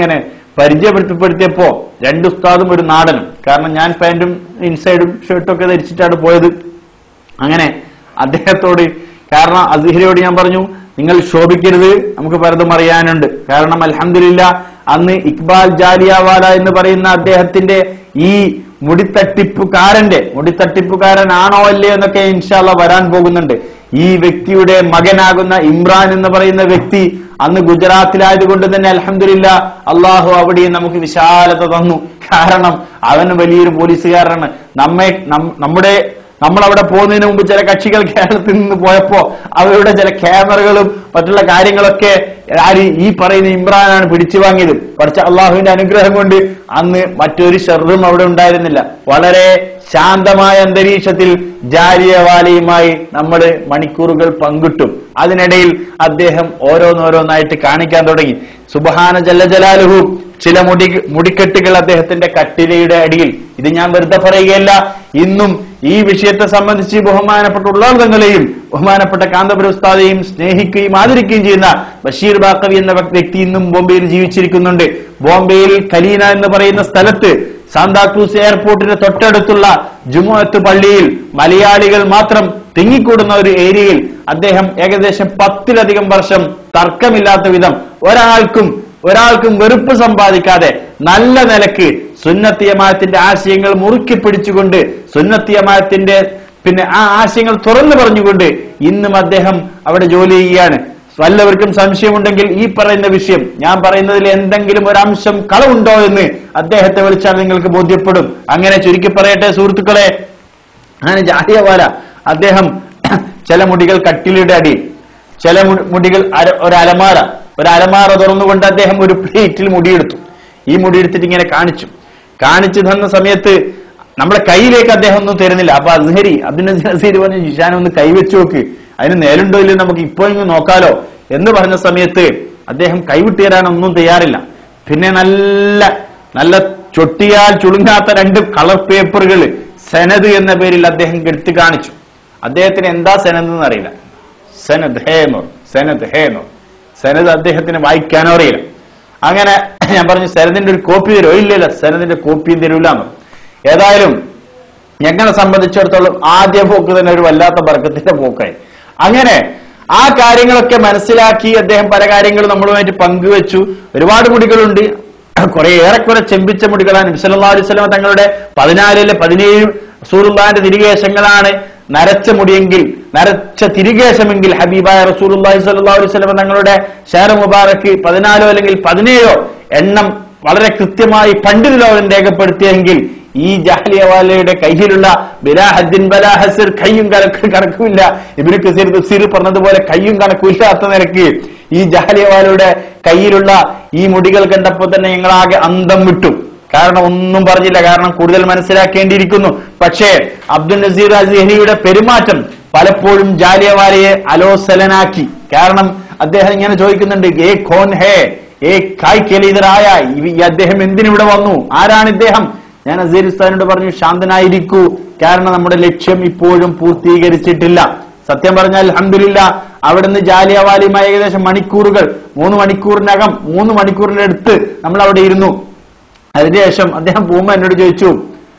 പരിചയപ്പെടുത്തിപ്പെടുത്തിയപ്പോ രണ്ട് ഉസ്താദും ഒരു നാടനും കാരണം ഞാൻ പാന്റും ഇൻസൈഡും ഷർട്ടും ഒക്കെ ധരിച്ചിട്ടാണ് പോയത് അങ്ങനെ അദ്ദേഹത്തോട് കാരണം അസിഹരിയോട് ഞാൻ പറഞ്ഞു നിങ്ങൾ ശോഭിക്കരുത് നമുക്ക് പലതും അറിയാനുണ്ട് കാരണം അൽഹംദുലില്ല അന്ന് ഇക്ബാൽ ജാലിയാവാല എന്ന് പറയുന്ന അദ്ദേഹത്തിന്റെ ഈ മുടിത്തട്ടിപ്പുകാരന്റെ മുടിത്തട്ടിപ്പുകാരനാണോ അല്ലേ എന്നൊക്കെ ഇൻഷാല്ല വരാൻ പോകുന്നുണ്ട് ഈ വ്യക്തിയുടെ മകനാകുന്ന ഇമ്രാൻ എന്ന് പറയുന്ന വ്യക്തി അന്ന് ഗുജറാത്തിലായതുകൊണ്ട് തന്നെ അലഹമില്ല അള്ളാഹു അവിടെയും നമുക്ക് വിശാലത തന്നു കാരണം അവൻ വലിയൊരു പോലീസുകാരനാണ് നമ്മെ നം- നമ്മുടെ നമ്മൾ അവിടെ പോകുന്നതിന് മുമ്പ് ചില കക്ഷികൾ കേരളത്തിൽ നിന്ന് പോയപ്പോ അവരുടെ ചില ക്യാമറകളും മറ്റുള്ള കാര്യങ്ങളൊക്കെ ആര് ഈ പറയുന്ന ഇമ്രാനാണ് പിടിച്ചു വാങ്ങിയത് പഠിച്ച അള്ളാഹുവിന്റെ അനുഗ്രഹം കൊണ്ട് അന്ന് മറ്റൊരു ഷെറും അവിടെ ഉണ്ടായിരുന്നില്ല വളരെ ശാന്തമായ അന്തരീക്ഷത്തിൽ ജാലിയവാലയുമായി നമ്മൾ മണിക്കൂറുകൾ പങ്കിട്ടും അതിനിടയിൽ അദ്ദേഹം ഓരോന്നോരോന്നായിട്ട് കാണിക്കാൻ തുടങ്ങി സുബഹാന ജല്ല ജലാലുഹു ചില മുടി മുടിക്കെട്ടുകൾ അദ്ദേഹത്തിന്റെ കട്ടിലയുടെ അടിയിൽ ഇത് ഞാൻ വെറുതെ പറയുകയല്ല ഇന്നും ഈ വിഷയത്തെ സംബന്ധിച്ച് ബഹുമാനപ്പെട്ട ഉള്ളാർഗങ്ങളെയും ബഹുമാനപ്പെട്ട കാന്തപുര ഉസ്താദെയും സ്നേഹിക്കുകയും ആദരിക്കുകയും ചെയ്യുന്ന ബഷീർ ബാക്കവി എന്ന വ്യക്തി ഇന്നും ബോംബെയിൽ ജീവിച്ചിരിക്കുന്നുണ്ട് ബോംബെയിൽ കലീന എന്ന് പറയുന്ന സ്ഥലത്ത് സാന്താക്രൂസ് എയർപോർട്ടിന് തൊട്ടടുത്തുള്ള ജുമുഅത്ത് പള്ളിയിൽ മലയാളികൾ മാത്രം തിങ്ങിക്കൂടുന്ന ഒരു ഏരിയയിൽ അദ്ദേഹം ഏകദേശം പത്തിലധികം വർഷം തർക്കമില്ലാത്ത വിധം ഒരാൾക്കും ഒരാൾക്കും വെറുപ്പ് സമ്പാദിക്കാതെ നല്ല നിലക്ക് സുന്നത്തിയമായത്തിന്റെ ആശയങ്ങൾ മുറുക്കി പിടിച്ചുകൊണ്ട് സുന്നത്തിയമായത്തിന്റെ പിന്നെ ആ ആശയങ്ങൾ തുറന്നു പറഞ്ഞുകൊണ്ട് ഇന്നും അദ്ദേഹം അവിടെ ജോലി ചെയ്യുകയാണ് വല്ലവർക്കും സംശയമുണ്ടെങ്കിൽ ഈ പറയുന്ന വിഷയം ഞാൻ പറയുന്നതിൽ എന്തെങ്കിലും ഒരു അംശം കളവുണ്ടോ എന്ന് അദ്ദേഹത്തെ വിളിച്ചാൽ നിങ്ങൾക്ക് ബോധ്യപ്പെടും അങ്ങനെ ചുരുക്കി പറയട്ടെ സുഹൃത്തുക്കളെ അങ്ങനെ ജാഹിയവാല അദ്ദേഹം ചില മുടികൾ കട്ടിലയുടെ അടിയിൽ ചില മു- മുടികൾ അര- ഒരു അലമാര ഒരു അലമാര തുറന്നുകൊണ്ട് അദ്ദേഹം ഒരു പ്ലേറ്റിൽ മുടിയെടുത്തു ഈ മുടിയെടുത്തിട്ട് ഇങ്ങനെ കാണിച്ചു കാണിച്ചു തന്ന സമയത്ത് നമ്മുടെ കയ്യിലേക്ക് അദ്ദേഹം ഒന്നും തരുന്നില്ല അപ്പൊ അസ്ഹരി അതിന് അസ്ഹരി പറഞ്ഞു ജിഷാൻ ഒന്ന് കൈവച്ചു നോക്ക് അതിന് നേലുണ്ടോ ഇല്ലയോ നമുക്ക് ഇപ്പോ ഇങ്ങ് നോക്കാലോ എന്ന് പറഞ്ഞ സമയത്ത് അദ്ദേഹം കൈവിട്ട് തരാനൊന്നും തയ്യാറില്ല പിന്നെ നല്ല നല്ല ചൊട്ടിയാൽ ചുളുങ്ങാത്ത രണ്ട് കളർ പേപ്പറുകൾ സെനത് എന്ന പേരിൽ അദ്ദേഹം എടുത്തു കാണിച്ചു അദ്ദേഹത്തിന് എന്താ സെനത് എന്ന് അറിയില്ല സെനത് ഹേനോ സെനത് ഹേനോ സെനത് അദ്ദേഹത്തിന് വായിക്കാനോ അറിയില്ല അങ്ങനെ ഞാൻ പറഞ്ഞു സെനദിന്റെ ഒരു കോപ്പി തരുമോ ഇല്ലല്ല സെനദിന്റെ കോപ്പിയും തരൂല എന്ന് ഏതായാലും ഞങ്ങളെ സംബന്ധിച്ചിടത്തോളം ആദ്യ പോക്ക് തന്നെ ഒരു വല്ലാത്ത ബർക്കത്തിന്റെ പോക്കായി അങ്ങനെ ആ കാര്യങ്ങളൊക്കെ മനസ്സിലാക്കി അദ്ദേഹം പല കാര്യങ്ങളും നമ്മളുമായിട്ട് പങ്കുവെച്ചു ഒരുപാട് മുടികളുണ്ട് കുറെ ഏറെക്കുറെ ചെമ്പിച്ച മുടികളാണ് നബിസല്ലാ അലൈഹി സ്വലമ തങ്ങളുടെ പതിനാലിലെ പതിനേഴ് റസൂലുള്ളാന്റെ തിരികേശങ്ങളാണ് നരച്ച മുടിയെങ്കിൽ നരച്ച തിരികേശമെങ്കിൽ ഹബീബായ റസൂലുള്ളാഹി സ്വല്ലല്ലാഹു അലൈഹി വസല്ലം തങ്ങളുടെ ഷാർ മുബാറക്ക് പതിനാലോ അല്ലെങ്കിൽ പതിനേഴോ എണ്ണം വളരെ കൃത്യമായി പണ്ഡിതലോകം രേഖപ്പെടുത്തിയെങ്കിൽ ഈ ജാഹ്ലിയവാലയുടെ കയ്യിലുള്ള ബിലാഹദ്ദിൻ ബലാഹസിർ കയ്യും കണക്ക് കണക്കുമില്ല ഇബിന് കസീർ തഫ്സീർ പറഞ്ഞതുപോലെ കയ്യും കണക്കുമില്ലാത്ത നിരക്ക് ഈ ജാഹ്ലിയവാലയുടെ കയ്യിലുള്ള ഈ മുടികൾ കണ്ടപ്പോൾ തന്നെ ഞങ്ങളാകെ അന്തം വിട്ടു കാരണം ഒന്നും പറഞ്ഞില്ല കാരണം കൂടുതൽ മനസ്സിലാക്കേണ്ടിയിരിക്കുന്നു പക്ഷേ അബ്ദുൽ നസീർ അസിഹരിയുടെ പെരുമാറ്റം പലപ്പോഴും ജാലിയവാലയെ അലോസലനാക്കി കാരണം അദ്ദേഹം ഇങ്ങനെ ചോദിക്കുന്നുണ്ട് ഏ ഖോൻ ഹേ ഏ കായ് കെലീതരായ ഈ അദ്ദേഹം എന്തിനിവിടെ വന്നു ആരാണ് ഇദ്ദേഹം ഞാൻ അസീർ ഉസ്താദിനോട് പറഞ്ഞു ശാന്തനായിരിക്കൂ കാരണം നമ്മുടെ ലക്ഷ്യം ഇപ്പോഴും പൂർത്തീകരിച്ചിട്ടില്ല സത്യം പറഞ്ഞാൽ അൽഹംദുലില്ല അവിടുന്ന് ജാലിയവാലിയുമായി ഏകദേശം മണിക്കൂറുകൾ മൂന്ന് മണിക്കൂറിനകം മൂന്ന് മണിക്കൂറിന്റെ അടുത്ത് നമ്മൾ അവിടെ ഇരുന്നു അതിനുശേഷം അദ്ദേഹം പോകുമ്പോൾ എന്നോട് ചോദിച്ചു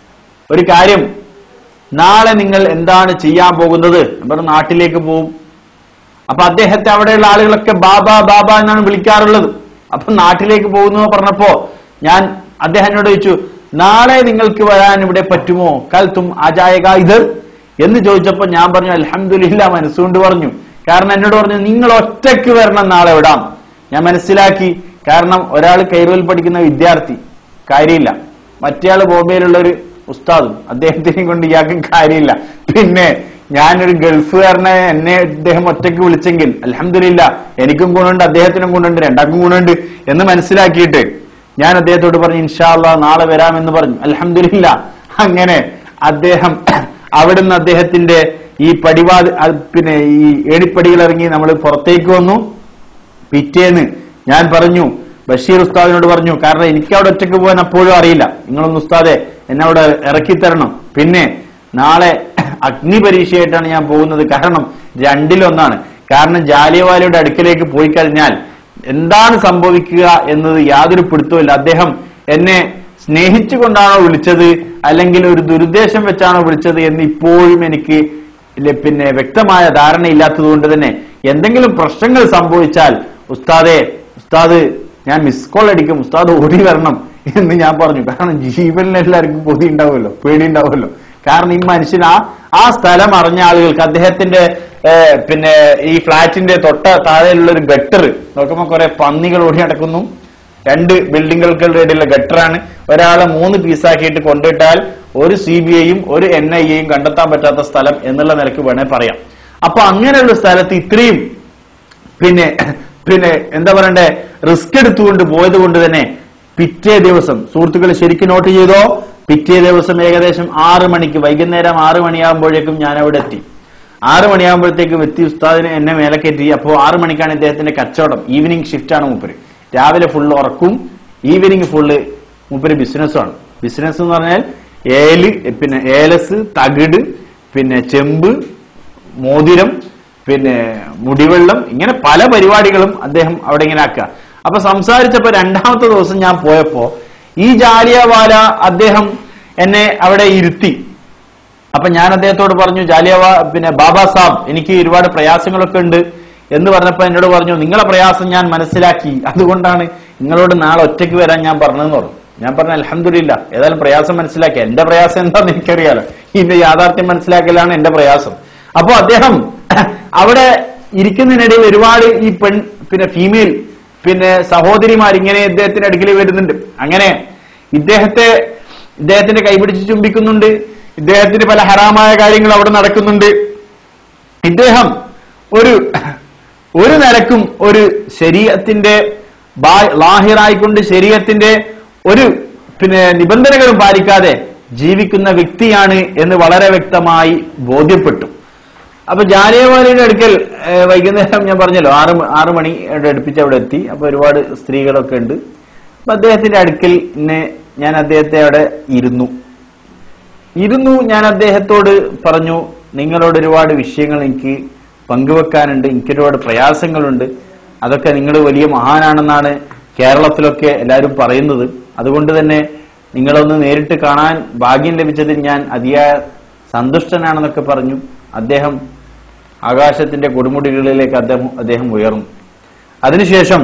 ഒരു കാര്യം നാളെ നിങ്ങൾ എന്താണ് ചെയ്യാൻ പോകുന്നത് ഞാൻ പറഞ്ഞു നാട്ടിലേക്ക് പോകും അപ്പൊ അദ്ദേഹത്തെ അവിടെയുള്ള ആളുകളൊക്കെ ബാബ ബാബ എന്നാണ് വിളിക്കാറുള്ളത് അപ്പൊ നാട്ടിലേക്ക് പോകുന്നു പറഞ്ഞപ്പോ ഞാൻ അദ്ദേഹം എന്നോട് ചോദിച്ചു നാളെ നിങ്ങൾക്ക് വരാൻ ഇവിടെ പറ്റുമോ കൽത്തും അജായക ഇത് എന്ന് ചോദിച്ചപ്പോ ഞാൻ പറഞ്ഞു അലഹമില്ല മനസ്സുകൊണ്ട് പറഞ്ഞു കാരണം എന്നോട് പറഞ്ഞു നിങ്ങൾ ഒറ്റയ്ക്ക് വരണം നാളെ വിടാം ഞാൻ മനസ്സിലാക്കി കാരണം ഒരാൾ കൈറോയിൽ പഠിക്കുന്ന വിദ്യാർത്ഥി കാര്യമില്ല മറ്റേയാൾ ബോംബെയിലുള്ള ഒരു ഉസ്താദും അദ്ദേഹത്തിനെയും കൊണ്ട് ഇയാൾക്കും കാര്യമില്ല പിന്നെ ഞാനൊരു ഗൾഫുകാരനെ എന്നെ അദ്ദേഹം ഒറ്റയ്ക്ക് വിളിച്ചെങ്കിൽ അലഹമില്ല എനിക്കും ഗുണമുണ്ട് അദ്ദേഹത്തിനും ഗുണമുണ്ട് രണ്ടാക്കും ഗുണമുണ്ട് എന്ന് മനസ്സിലാക്കിയിട്ട് ഞാൻ അദ്ദേഹത്തോട് പറഞ്ഞു ഇൻഷാല്ല നാളെ വരാമെന്ന് പറഞ്ഞു അലഹമില്ല അങ്ങനെ അദ്ദേഹം അവിടുന്ന് അദ്ദേഹത്തിന്റെ ഈ പടിവാത് അത് പിന്നെ ഈ ഏണിപ്പടികൾ ഇറങ്ങി നമ്മൾ പുറത്തേക്ക് വന്നു പിറ്റേന്ന് ഞാൻ പറഞ്ഞു ബഷീർ ഉസ്താദിനോട് പറഞ്ഞു കാരണം എനിക്ക് അവിടെ ഒറ്റയ്ക്ക് പോകാൻ അപ്പോഴും അറിയില്ല നിങ്ങളൊന്ന് ഉസ്താദെ എന്നെ അവിടെ ഇറക്കി തരണം പിന്നെ നാളെ അഗ്നി പരീക്ഷയായിട്ടാണ് ഞാൻ പോകുന്നത് കാരണം രണ്ടിലൊന്നാണ് കാരണം ജാലിയവാലയുടെ അടുക്കലേക്ക് പോയി കഴിഞ്ഞാൽ എന്താണ് സംഭവിക്കുക എന്നത് യാതൊരു പിടുത്തവുമില്ല അദ്ദേഹം എന്നെ സ്നേഹിച്ചുകൊണ്ടാണോ വിളിച്ചത് അല്ലെങ്കിൽ ഒരു ദുരുദ്ദേശം വെച്ചാണോ വിളിച്ചത് എന്ന് ഇപ്പോഴും എനിക്ക് ഇല്ല- പിന്നെ വ്യക്തമായ ധാരണയില്ലാത്തത് കൊണ്ട് തന്നെ എന്തെങ്കിലും പ്രശ്നങ്ങൾ സംഭവിച്ചാൽ ഉസ്താദെ ഉസ്താദ് ഞാൻ മിസ് കോൾ അടിക്കും ഉസ്താദ് ഓടി വരണം എന്ന് ഞാൻ പറഞ്ഞു കാരണം ജീവനിൽ എല്ലാവർക്കും കൊതി ഉണ്ടാവുമല്ലോ പേടി ഉണ്ടാവുമല്ലോ കാരണം ഈ മനുഷ്യൻ ആ ആ സ്ഥലം അറിഞ്ഞ ആളുകൾക്ക് അദ്ദേഹത്തിന്റെ ഏഹ്, പിന്നെ ഈ ഫ്ളാറ്റിന്റെ തൊട്ട താഴെയുള്ള ഒരു ഗട്ടർ നോക്കുമ്പോൾ കുറെ പന്നികൾ ഓടി നടക്കുന്നു രണ്ട് ബിൽഡിങ്ങുകൾക്കുള്ള ഇടയിലുള്ള ഗട്ടറാണ് ഒരാളെ മൂന്ന് പീസാക്കിയിട്ട് കൊണ്ടിട്ടാൽ ഒരു സി ബി ഐയും ഒരു എൻ ഐ എയും കണ്ടെത്താൻ പറ്റാത്ത സ്ഥലം എന്നുള്ള നിലക്ക് വേണേ പറയാം അപ്പൊ അങ്ങനെയുള്ള സ്ഥലത്ത് ഇത്രയും പിന്നെ പിന്നെ എന്താ പറയണ്ടേ റിസ്ക് എടുത്തുകൊണ്ട് പോയത് കൊണ്ട് തന്നെ പിറ്റേ ദിവസം സുഹൃത്തുക്കൾ ശരിക്കും നോട്ട് ചെയ്തോ പിറ്റേ ദിവസം ഏകദേശം ആറ് മണിക്ക് വൈകുന്നേരം ആറ് മണിയാകുമ്പോഴേക്കും ഞാൻ അവിടെ എത്തി ആറ് മണിയാകുമ്പോഴത്തേക്കും എത്തി ഉസ്താദിനെ എന്നെ മേലെ കയറ്റി അപ്പോൾ ആറ് മണിക്കാണ് ഇദ്ദേഹത്തിന്റെ കച്ചവടം ഈവനിങ് ഷിഫ്റ്റ് ആണ് മൂപ്പര് രാവിലെ ഫുള്ള് ഉറക്കും ഈവനിങ് ഫുള്ള് മൂപ്പര് ബിസിനസ്സുമാണ് ബിസിനസ് എന്ന് പറഞ്ഞാൽ ഏല് പിന്നെ ഏലസ് തകിട് പിന്നെ ചെമ്പ് മോതിരം പിന്നെ മുടിവെള്ളം ഇങ്ങനെ പല പരിപാടികളും അദ്ദേഹം അവിടെ ഇങ്ങനെ ആക്കുക അപ്പൊ സംസാരിച്ചപ്പോ രണ്ടാമത്തെ ദിവസം ഞാൻ പോയപ്പോ ഈ ജാലിയവാല അദ്ദേഹം എന്നെ അവിടെ ഇരുത്തി അപ്പൊ ഞാൻ അദ്ദേഹത്തോട് പറഞ്ഞു ജാലിയവ പിന്നെ ബാബാ സാബ് എനിക്ക് ഒരുപാട് പ്രയാസങ്ങളൊക്കെ ഉണ്ട് എന്ന് പറഞ്ഞപ്പോ എന്നോട് പറഞ്ഞു നിങ്ങളെ പ്രയാസം ഞാൻ മനസ്സിലാക്കി അതുകൊണ്ടാണ് നിങ്ങളോട് നാളെ ഒറ്റയ്ക്ക് വരാൻ ഞാൻ പറഞ്ഞതെന്ന് പറഞ്ഞു ഞാൻ പറഞ്ഞു അലഹമില്ല ഏതായാലും പ്രയാസം മനസ്സിലാക്കി എന്റെ പ്രയാസം എന്താന്ന് എനിക്കറിയാലോ ഇതിന്റെ യാഥാർത്ഥ്യം മനസ്സിലാക്കലാണ് എന്റെ പ്രയാസം അപ്പോ അദ്ദേഹം അവിടെ ഇരിക്കുന്നതിനിടയിൽ ഒരുപാട് ഈ പെൺ പിന്നെ ഫീമെയിൽ പിന്നെ സഹോദരിമാർ ഇങ്ങനെ ഇദ്ദേഹത്തിന്റെ അടുക്കൽ വരുന്നുണ്ട് അങ്ങനെ ഇദ്ദേഹത്തെ ഇദ്ദേഹത്തിന്റെ കൈപിടിച്ച് ചുംബിക്കുന്നുണ്ട് ഇദ്ദേഹത്തിന് പല ഹറാമായ കാര്യങ്ങൾ അവിടെ നടക്കുന്നുണ്ട് ഇദ്ദേഹം ഒരു ഒരു നിലക്കും ഒരു ശരീരത്തിന്റെ ലാഹിറായിക്കൊണ്ട് ശരീരത്തിന്റെ ഒരു പിന്നെ നിബന്ധനകളും പാലിക്കാതെ ജീവിക്കുന്ന വ്യക്തിയാണ് എന്ന് വളരെ വ്യക്തമായി ബോധ്യപ്പെട്ടു അപ്പൊ ജാലിയവാലയുടെ അടുക്കൽ ഏഹ്, വൈകുന്നേരം ഞാൻ പറഞ്ഞല്ലോ ആറ് മ- ആറ് മണി അടുപ്പിച്ച് അവിടെ എത്തി അപ്പൊ ഒരുപാട് സ്ത്രീകളൊക്കെ ഉണ്ട് അപ്പൊ അദ്ദേഹത്തിന്റെ അടുക്കൽ എന്നെ ഞാൻ അദ്ദേഹത്തെ അവിടെ ഇരുന്നു ഇരുന്നു ഞാൻ അദ്ദേഹത്തോട് പറഞ്ഞു നിങ്ങളോട് ഒരുപാട് വിഷയങ്ങൾ എനിക്ക് പങ്കുവെക്കാനുണ്ട് എനിക്ക് ഒരുപാട് പ്രയാസങ്ങളുണ്ട് അതൊക്കെ നിങ്ങൾ വലിയ മഹാനാണെന്നാണ് കേരളത്തിലൊക്കെ എല്ലാവരും പറയുന്നത് അതുകൊണ്ട് തന്നെ നിങ്ങളൊന്ന് നേരിട്ട് കാണാൻ ഭാഗ്യം ലഭിച്ചതിൽ ഞാൻ അതിയായ സന്തുഷ്ടനാണെന്നൊക്കെ പറഞ്ഞു അദ്ദേഹം ആകാശത്തിന്റെ കൊടുമുടികളിലേക്ക് അദ്ദേഹം അദ്ദേഹം ഉയർന്നു അതിനുശേഷം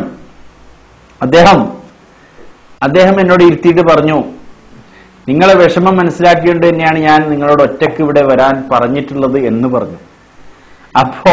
അദ്ദേഹം അദ്ദേഹം എന്നോട് ഇരുത്തിയിട്ട് പറഞ്ഞു നിങ്ങളെ വിഷമം മനസ്സിലാക്കിയത് തന്നെയാണ് ഞാൻ നിങ്ങളോട് ഒറ്റയ്ക്ക് ഇവിടെ വരാൻ പറഞ്ഞിട്ടുള്ളത് എന്ന് പറഞ്ഞു അപ്പോ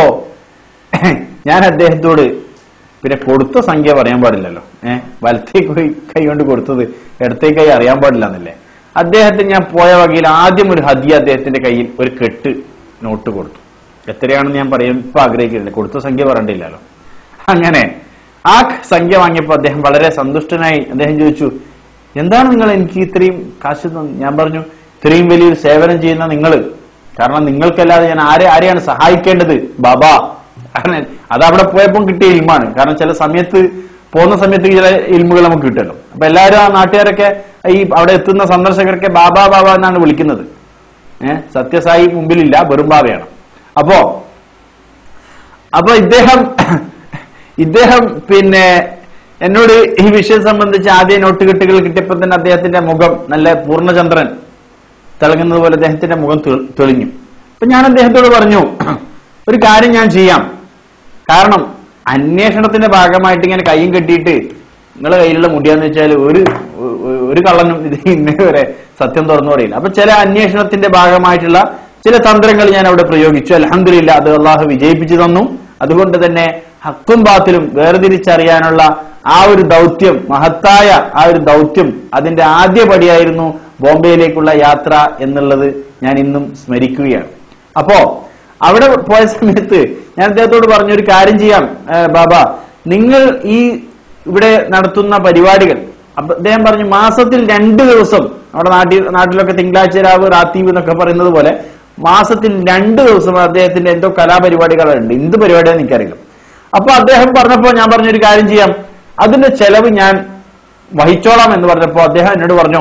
ഞാൻ അദ്ദേഹത്തോട് പിന്നെ കൊടുത്ത സംഖ്യ പറയാൻ പാടില്ലല്ലോ ഏഹ് വലത്തേ കൈ കൈ കൊണ്ട് കൊടുത്തത് ഇടത്തേ കൈ അറിയാൻ പാടില്ല എന്നല്ലേ അദ്ദേഹത്തിന് ഞാൻ പോയ വകയിൽ ആദ്യം ഒരു ഹദിയ അദ്ദേഹത്തിന്റെ കയ്യിൽ ഒരു കെട്ട് നോട്ട് കൊടുത്തു എത്രയാണെന്ന് ഞാൻ പറയാൻ ഇപ്പൊ ആഗ്രഹിക്കുന്നില്ല കൊടുത്ത സംഖ്യ പറയണ്ടില്ലല്ലോ അങ്ങനെ ആ സംഖ്യ വാങ്ങിയപ്പോൾ അദ്ദേഹം വളരെ സന്തുഷ്ടനായി അദ്ദേഹം ചോദിച്ചു എന്താണ് നിങ്ങൾ എനിക്ക് ഇത്രയും കാശ് തന്നത് ഞാൻ പറഞ്ഞു ഇത്രയും വലിയൊരു സേവനം ചെയ്യുന്ന നിങ്ങൾ കാരണം നിങ്ങൾക്കല്ലാതെ ഞാൻ ആരെ ആരെയാണ് സഹായിക്കേണ്ടത് ബാബാ കാരണം അത് അവിടെ പോയപ്പോൾ കിട്ടിയ ഇൽമാണ് കാരണം ചില സമയത്ത് പോകുന്ന സമയത്ത് ചില ഇൽമുകൾ നമുക്ക് കിട്ടുമല്ലോ അപ്പൊ എല്ലാവരും ആ നാട്ടുകാരൊക്കെ ഈ അവിടെ എത്തുന്ന സന്ദർശകരൊക്കെ ബാബാ ബാബ എന്നാണ് വിളിക്കുന്നത് ഏഹ് സത്യസായി മുമ്പിലില്ല വെറും ബാബയാണ് അപ്പോ അപ്പൊ ഇദ്ദേഹം ഇദ്ദേഹം പിന്നെ എന്നോട് ഈ വിഷയം സംബന്ധിച്ച് ആദ്യ നോട്ടുകെട്ടുകൾ കിട്ടിയപ്പോൾ തന്നെ അദ്ദേഹത്തിന്റെ മുഖം നല്ല പൂർണ്ണചന്ദ്രൻ തിളങ്ങുന്നത് പോലെ അദ്ദേഹത്തിന്റെ മുഖം തെ- തെളിഞ്ഞു അപ്പൊ ഞാൻ അദ്ദേഹത്തോട് പറഞ്ഞു ഒരു കാര്യം ഞാൻ ചെയ്യാം കാരണം അന്വേഷണത്തിന്റെ ഭാഗമായിട്ട് ഇങ്ങനെ കൈയും കെട്ടിയിട്ട് നിങ്ങളെ കയ്യിലുള്ള മുടിയാന്ന് വെച്ചാൽ ഒരു ഒ- ഒരു കള്ളനും ഇത് ഇന്നേ വരെ സത്യം തുറന്നു പറയില്ല അപ്പൊ ചില അന്വേഷണത്തിന്റെ ഭാഗമായിട്ടുള്ള ചില തന്ത്രങ്ങൾ ഞാൻ അവിടെ പ്രയോഗിച്ചു അലഹമില്ല അത് അള്ളാഹു വിജയിപ്പിച്ചു തന്നു അതുകൊണ്ട് തന്നെ ഹക്കും ബാത്തിലും വേർതിരിച്ചറിയാനുള്ള ആ ഒരു ദൗത്യം മഹത്തായ ആ ഒരു ദൗത്യം അതിന്റെ ആദ്യ പടിയായിരുന്നു ബോംബെയിലേക്കുള്ള യാത്ര എന്നുള്ളത് ഞാൻ ഇന്നും സ്മരിക്കുകയാണ് അപ്പോ അവിടെ പോയ സമയത്ത് ഞാൻ അദ്ദേഹത്തോട് പറഞ്ഞു ഒരു കാര്യം ചെയ്യാം ഏ, ബാബ നിങ്ങൾ ഈ ഇവിടെ നടത്തുന്ന പരിപാടികൾ അപ്പൊ അദ്ദേഹം പറഞ്ഞു മാസത്തിൽ രണ്ട് ദിവസം നമ്മുടെ നാട്ടിൽ നാട്ടിലൊക്കെ തിങ്കളാഴ്ച രാവ് റാത്തീവ് എന്നൊക്കെ പറയുന്നത് പോലെ മാസത്തിൽ രണ്ട് ദിവസം അദ്ദേഹത്തിന്റെ എന്തോ കലാപരിപാടികളുണ്ട് എന്ത് പരിപാടിയാന്ന് എനിക്കറിയില്ല അപ്പൊ അദ്ദേഹം പറഞ്ഞപ്പോ ഞാൻ പറഞ്ഞൊരു കാര്യം ചെയ്യാം അതിന്റെ ചെലവ് ഞാൻ വഹിച്ചോളാം എന്ന് പറഞ്ഞപ്പോ അദ്ദേഹം എന്നോട് പറഞ്ഞു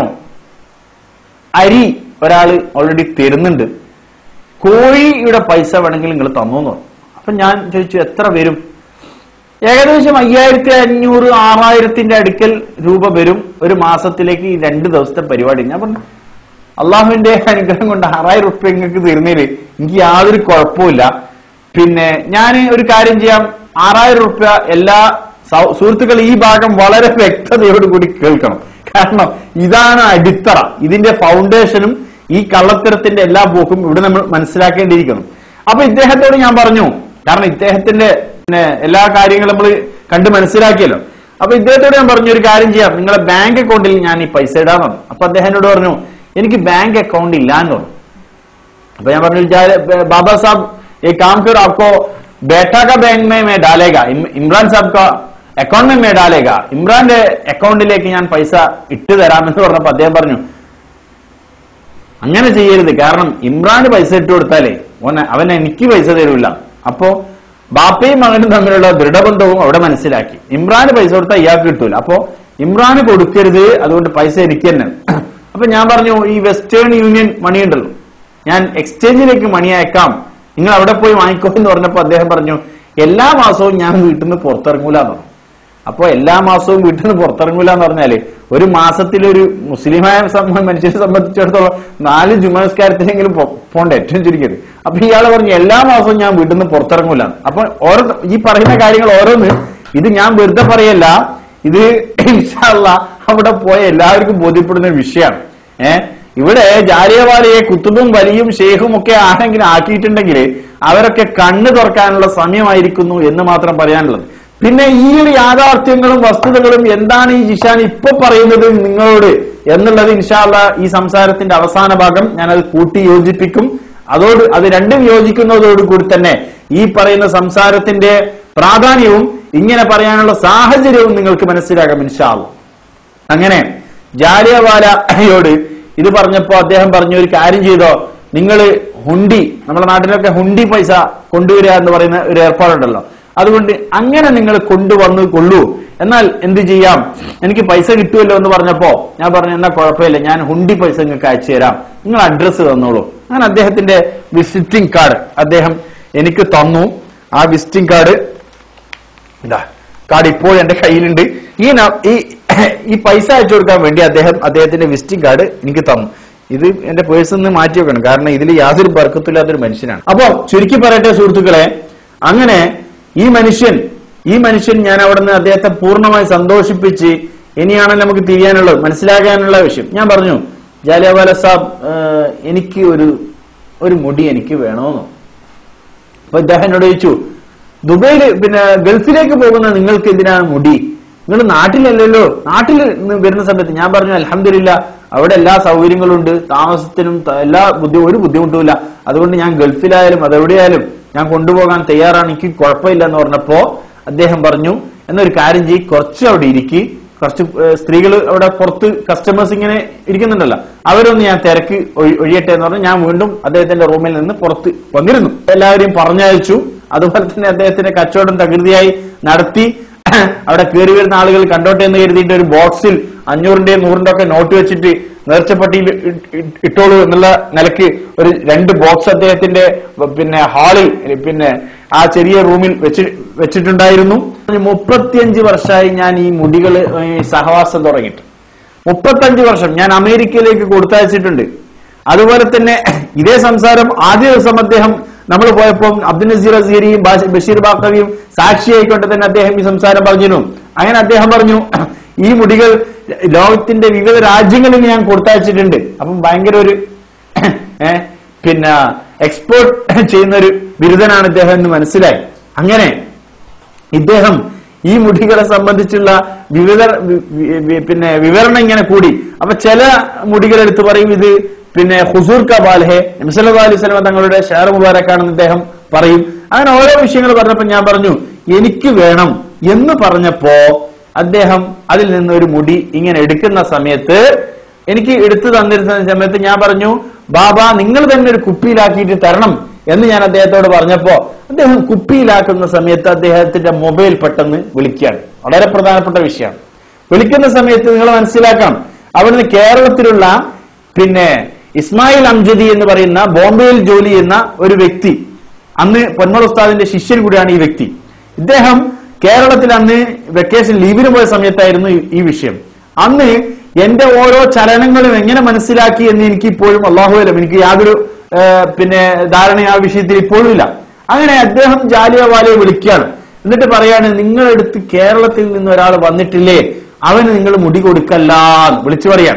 അരി ഒരാള് ഓൾറെഡി തരുന്നുണ്ട് കോഴിയുടെ പൈസ വേണമെങ്കിൽ നിങ്ങൾ തന്നു എന്ന് പറഞ്ഞു അപ്പൊ ഞാൻ ചോദിച്ചു എത്ര വരും ഏകദേശം അയ്യായിരത്തി അഞ്ഞൂറ് ആറായിരത്തിന്റെ അടുക്കൽ രൂപ വരും ഒരു മാസത്തിലേക്ക് ഈ രണ്ട് ദിവസത്തെ പരിപാടി ഞാൻ പറഞ്ഞു അള്ളാഹുവിന്റെ അനുഗ്രഹം കൊണ്ട് ആറായിരം റുപ്യ നിങ്ങൾക്ക് തരുന്നതില് എനിക്ക് യാതൊരു കുഴപ്പമില്ല പിന്നെ ഞാൻ ഒരു കാര്യം ചെയ്യാം ആറായിരം റുപ്യ എല്ലാ സൗ- സുഹൃത്തുക്കൾ ഈ ഭാഗം വളരെ വ്യക്തതയോടുകൂടി കേൾക്കണം കാരണം ഇതാണ് അടിത്തറ ഇതിന്റെ ഫൗണ്ടേഷനും ഈ കള്ളത്തരത്തിന്റെ എല്ലാ പോക്കും ഇവിടെ നമ്മൾ മനസ്സിലാക്കേണ്ടിയിരിക്കുന്നു അപ്പൊ ഇദ്ദേഹത്തോട് ഞാൻ പറഞ്ഞു കാരണം ഇദ്ദേഹത്തിന്റെ പിന്നെ എല്ലാ കാര്യങ്ങളും നമ്മൾ കണ്ട് മനസ്സിലാക്കിയല്ലോ അപ്പൊ ഇദ്ദേഹത്തോട് ഞാൻ പറഞ്ഞു ഒരു കാര്യം ചെയ്യാം നിങ്ങളെ ബാങ്ക് അക്കൗണ്ടിൽ ഞാൻ ഈ പൈസ ഇടാന്ന് പറഞ്ഞു അപ്പൊ അദ്ദേഹം എന്നോട് പറഞ്ഞു എനിക്ക് ബാങ്ക് അക്കൗണ്ട് ഇല്ല എന്ന് പറഞ്ഞു അപ്പൊ ഞാൻ പറഞ്ഞു "जा- बाबा साहब एक काम करो आपको बेटा का बैंक में मैं डालेगा इम- इमरान साहब का അക്കൗണ്ട് में मैं डालेगा ഇമ്രാന്റെ അക്കൗണ്ടിലേക്ക് ഞാൻ പൈസ ഇട്ട് തരാമെന്ന് പറഞ്ഞപ്പോ അദ്ദേഹം പറഞ്ഞു അങ്ങനെ ചെയ്യരുത് കാരണം ഇമ്രാന് പൈസ ഇട്ട് കൊടുത്താലേ ഓൻ അവൻ എനിക്ക് പൈസ തരൂല അപ്പോ ബാപ്പയും മകനും തമ്മിലുള്ള ദൃഢബന്ധവും അവിടെ മനസ്സിലാക്കി ഇമ്രാന് പൈസ കൊടുത്താൽ ഇയാൾക്ക് കിട്ടൂല അപ്പോ ഇമ്രാന് കൊടുക്കരുത് അതുകൊണ്ട് പൈസ എനിക്ക് തന്നെ അപ്പൊ ഞാൻ പറഞ്ഞു ഈ വെസ്റ്റേൺ യൂണിയൻ മണി ഉണ്ടല്ലോ ഞാൻ എക്സ്ചേഞ്ചിലേക്ക് മണി അയക്കാം നിങ്ങൾ അവിടെ പോയി വാങ്ങിക്കോ എന്ന് പറഞ്ഞപ്പോ അദ്ദേഹം പറഞ്ഞു എല്ലാ മാസവും ഞാൻ വീട്ടിൽ നിന്ന് പുറത്തിറങ്ങൂല എന്ന് പറഞ്ഞു അപ്പൊ എല്ലാ മാസവും വീട്ടിൽ നിന്ന് പുറത്തിറങ്ങൂല എന്ന് പറഞ്ഞാല് ഒരു മാസത്തിൽ ഒരു മുസ്ലിമായ സംബ- മനുഷ്യനെ സംബന്ധിച്ചിടത്തോളം നാല് ജുമനസ്കാരത്തിലെങ്കിലും പോണ്ടേ ഏറ്റവും ചുരുക്കിയത് അപ്പൊ ഇയാൾ പറഞ്ഞു എല്ലാ മാസവും ഞാൻ വീട്ടിൽ നിന്ന് പുറത്തിറങ്ങൂല അപ്പൊ ഓരോ ഈ പറയുന്ന കാര്യങ്ങൾ ഓരോന്ന് ഇത് ഞാൻ വെറുതെ പറയല്ല ഇത് ഇൻഷാല്ല അവിടെ പോയ എല്ലാവർക്കും ബോധ്യപ്പെടുന്ന ഒരു വിഷയമാണ് ഏഹ് ഇവിടെ ജാലിയവാലയെ കുത്തുബും വലിയും ഷേഖും ഒക്കെ ആരെങ്കിലും ആക്കിയിട്ടുണ്ടെങ്കിൽ അവരൊക്കെ കണ്ണ് തുറക്കാനുള്ള സമയമായിരിക്കുന്നു എന്ന് മാത്രം പറയാനുള്ളത് പിന്നെ ഈ ഒരു യാഥാർത്ഥ്യങ്ങളും വസ്തുതകളും എന്താണ് ഈ ജിഷാൻ ഇപ്പൊ പറയുന്നത് നിങ്ങളോട് എന്നുള്ളത് ഇൻഷാല്ല ഈ സംസാരത്തിന്റെ അവസാന ഭാഗം ഞാനത് കൂട്ടി യോജിപ്പിക്കും അതോട് അത് രണ്ടും യോജിക്കുന്നതോടുകൂടി തന്നെ ഈ പറയുന്ന സംസാരത്തിന്റെ പ്രാധാന്യവും ഇങ്ങനെ പറയാനുള്ള സാഹചര്യവും നിങ്ങൾക്ക് മനസ്സിലാകാം ഇൻഷാല്ല അങ്ങനെ ജാലിയവാലയോട് ഇത് പറഞ്ഞപ്പോ അദ്ദേഹം പറഞ്ഞു ഒരു കാര്യം ചെയ്തോ നിങ്ങൾ ഹുണ്ടി നമ്മുടെ നാട്ടിലൊക്കെ ഹുണ്ടി പൈസ കൊണ്ടുവരിക എന്ന് പറയുന്ന ഒരു ഏർപ്പാടുണ്ടല്ലോ അതുകൊണ്ട് അങ്ങനെ നിങ്ങൾ കൊണ്ടുവന്ന് കൊള്ളൂ എന്നാൽ എന്ത് ചെയ്യാം എനിക്ക് പൈസ കിട്ടുമല്ലോ എന്ന് പറഞ്ഞപ്പോ ഞാൻ പറഞ്ഞു എന്നാ കുഴപ്പമില്ല ഞാൻ ഹുണ്ടി പൈസ നിങ്ങൾക്ക് അയച്ചു തരാം നിങ്ങൾ അഡ്രസ്സ് തന്നോളൂ അങ്ങനെ അദ്ദേഹത്തിന്റെ വിസിറ്റിംഗ് കാർഡ് അദ്ദേഹം എനിക്ക് തന്നു ആ വിസിറ്റിംഗ് കാർഡ് ഇതാ കാർഡ് ഇപ്പോൾ എന്റെ കയ്യിലുണ്ട് ഈ ന- ഈ ഈ പൈസ അയച്ചു കൊടുക്കാൻ വേണ്ടി അദ്ദേഹം അദ്ദേഹത്തിന്റെ വിസിറ്റിംഗ് കാർഡ് എനിക്ക് തന്നു ഇത് എന്റെ പേഴ്സിൽ നിന്ന് മാറ്റി വെക്കണം കാരണം ഇതിൽ യാതൊരു ബർക്കത്തില്ലാത്തൊരു മനുഷ്യനാണ് അപ്പൊ ചുരുക്കി പറയട്ടെ സുഹൃത്തുക്കളെ അങ്ങനെ ഈ മനുഷ്യൻ ഈ മനുഷ്യൻ ഞാൻ അവിടുന്ന് അദ്ദേഹത്തെ പൂർണ്ണമായി സന്തോഷിപ്പിച്ച് ഇനിയാണ് നമുക്ക് തിരിയാനുള്ളത് മനസ്സിലാക്കാനുള്ള വിഷയം ഞാൻ പറഞ്ഞു ജാലിയവാല സാബ് ഏഹ്, എനിക്ക് ഒരു ഒരു മുടി എനിക്ക് വേണമെന്നോ അപ്പൊ ഇദ്ദേഹം എന്നോട് ചോദിച്ചു ദുബൈയില് പിന്നെ ഗൾഫിലേക്ക് പോകുന്ന നിങ്ങൾക്ക് എന്തിനാണ് മുടി നിങ്ങൾ നാട്ടിലല്ലല്ലോ നാട്ടിൽ നിന്ന് വരുന്ന സമയത്ത് ഞാൻ പറഞ്ഞു അലഹമില്ല അവിടെ എല്ലാ സൗകര്യങ്ങളും ഉണ്ട് താമസത്തിനും ത- എല്ലാ ബുദ്ധി ഒരു ബുദ്ധിമുട്ടുമില്ല അതുകൊണ്ട് ഞാൻ ഗൾഫിലായാലും അതെവിടെയായാലും ഞാൻ കൊണ്ടുപോകാൻ തയ്യാറാണ് എനിക്ക് കുഴപ്പമില്ല എന്ന് പറഞ്ഞപ്പോ അദ്ദേഹം പറഞ്ഞു എന്നൊരു കാര്യം ചെയ്യ് കുറച്ച് അവിടെ ഇരിക്കി കുറച്ച് സ്ത്രീകൾ അവിടെ പുറത്ത് കസ്റ്റമേഴ്സ് ഇങ്ങനെ ഇരിക്കുന്നുണ്ടല്ലോ അവരൊന്ന് ഞാൻ തിരക്ക് ഒഴി- ഒഴിയട്ടെ എന്ന് പറഞ്ഞ് ഞാൻ വീണ്ടും അദ്ദേഹത്തിന്റെ റൂമിൽ നിന്ന് പുറത്ത് വന്നിരുന്നു എല്ലാവരെയും പറഞ്ഞയച്ചു അതുപോലെ തന്നെ അദ്ദേഹത്തിന്റെ കച്ചവടം തകൃതിയായി നടത്തി അവിടെ കയറി വരുന്ന ആളുകൾ കണ്ടോട്ടെ എന്ന് കരുതിയിട്ട് ഒരു ബോക്സിൽ അഞ്ഞൂറിന്റെയും നൂറിന്റെ ഒക്കെ നോട്ട് വെച്ചിട്ട് നേർച്ചപ്പട്ടിയിൽ ഇ- ഇ- ഇട്ടോളൂ എന്നുള്ള നിലക്ക് ഒരു രണ്ട് ബോക്സ് അദ്ദേഹത്തിന്റെ പിന്നെ ഹാളിൽ പിന്നെ ആ ചെറിയ റൂമിൽ വെച്ച് വെച്ചിട്ടുണ്ടായിരുന്നു മുപ്പത്തിയഞ്ച് വർഷമായി ഞാൻ ഈ മുടികൾ സഹവാസം തുടങ്ങിയിട്ട് മുപ്പത്തഞ്ച് വർഷം ഞാൻ അമേരിക്കയിലേക്ക് കൊടുത്തയച്ചിട്ടുണ്ട് അതുപോലെ തന്നെ ഇതേ സംസാരം ആദ്യ ദിവസം അദ്ദേഹം നമ്മൾ പോയപ്പോൾ അബ്ദുൽ നസീർ അസീരിയും ബാഷ- ബഷീർ ബാക്കവിയും സാക്ഷിയായിക്കൊണ്ട് തന്നെ അദ്ദേഹം ഈ സംസാരം പറഞ്ഞിരുന്നു അങ്ങനെ അദ്ദേഹം പറഞ്ഞു ഈ മുടികൾ ലോകത്തിന്റെ വിവിധ രാജ്യങ്ങളിൽ ഞാൻ കൊടുത്തയച്ചിട്ടുണ്ട് അപ്പം ഭയങ്കര ഒരു ഏ, പിന്നെ എക്സ്പോർട്ട് ചെയ്യുന്ന ഒരു ബിരുദനാണ് ഇദ്ദേഹം എന്ന് മനസ്സിലായി അങ്ങനെ ഇദ്ദേഹം ഈ മുടികളെ സംബന്ധിച്ചുള്ള വിവിധ വി- വി- വി- പിന്നെ വിവരണം ഇങ്ങനെ കൂടി അപ്പൊ ചില മുടികൾ എടുത്ത് പറയും ഇത് പിന്നെ ഹുസൂർ ക ബാൽഹെ നബ്സല്ലാ അലൈഹി സ്വലമ തങ്ങളുടെ ഷെയർ മുബാരക്കാണെന്ന് ഇദ്ദേഹം പറയും അങ്ങനെ ഓരോ വിഷയങ്ങൾ പറഞ്ഞപ്പോ ഞാൻ പറഞ്ഞു എനിക്ക് വേണം എന്ന് പറഞ്ഞപ്പോ അദ്ദേഹം അതിൽ നിന്ന് ഒരു മുടി ഇങ്ങനെ എടുക്കുന്ന സമയത്ത് എനിക്ക് എടുത്തു തന്നിരുന്ന സമയത്ത് ഞാൻ പറഞ്ഞു ബാബ നിങ്ങൾ തന്നെ ഒരു കുപ്പിയിലാക്കിയിട്ട് തരണം എന്ന് ഞാൻ അദ്ദേഹത്തോട് പറഞ്ഞപ്പോ അദ്ദേഹം കുപ്പിയിലാക്കുന്ന സമയത്ത് അദ്ദേഹത്തിന്റെ മൊബൈൽ പെട്ടെന്ന് വിളിക്കുകയാണ് വളരെ പ്രധാനപ്പെട്ട വിഷയമാണ് വിളിക്കുന്ന സമയത്ത് നിങ്ങൾ മനസ്സിലാക്കണം അവിടുന്ന് കേരളത്തിലുള്ള പിന്നെ ഇസ്മായിൽ അംജദി എന്ന് പറയുന്ന ബോംബെയിൽ ജോലി ചെയ്യുന്ന ഒരു വ്യക്തി അന്ന് പൊന്മൾ ഉസ്താദിന്റെ ശിഷ്യൻ കൂടിയാണ് ഈ വ്യക്തി ഇദ്ദേഹം കേരളത്തിൽ അന്ന് വെക്കേഷൻ ലീവിന് പോയ സമയത്തായിരുന്നു ഈ- ഈ വിഷയം അന്ന് എന്റെ ഓരോ ചലനങ്ങളും എങ്ങനെ മനസ്സിലാക്കി എന്ന് എനിക്ക് ഇപ്പോഴും അള്ളാഹുലം എനിക്ക് യാതൊരു ആ, പിന്നെ ധാരണ ആ വിഷയത്തിൽ ഇപ്പോഴും ഇല്ല അങ്ങനെ അദ്ദേഹം ജാലിയവാലയെ വിളിക്കുകയാണ് എന്നിട്ട് പറയാണ് നിങ്ങളെടുത്ത് കേരളത്തിൽ നിന്ന് ഒരാൾ വന്നിട്ടില്ലേ അവന് നിങ്ങൾ മുടി കൊടുക്കല്ല എന്ന് വിളിച്ചു പറയാണ്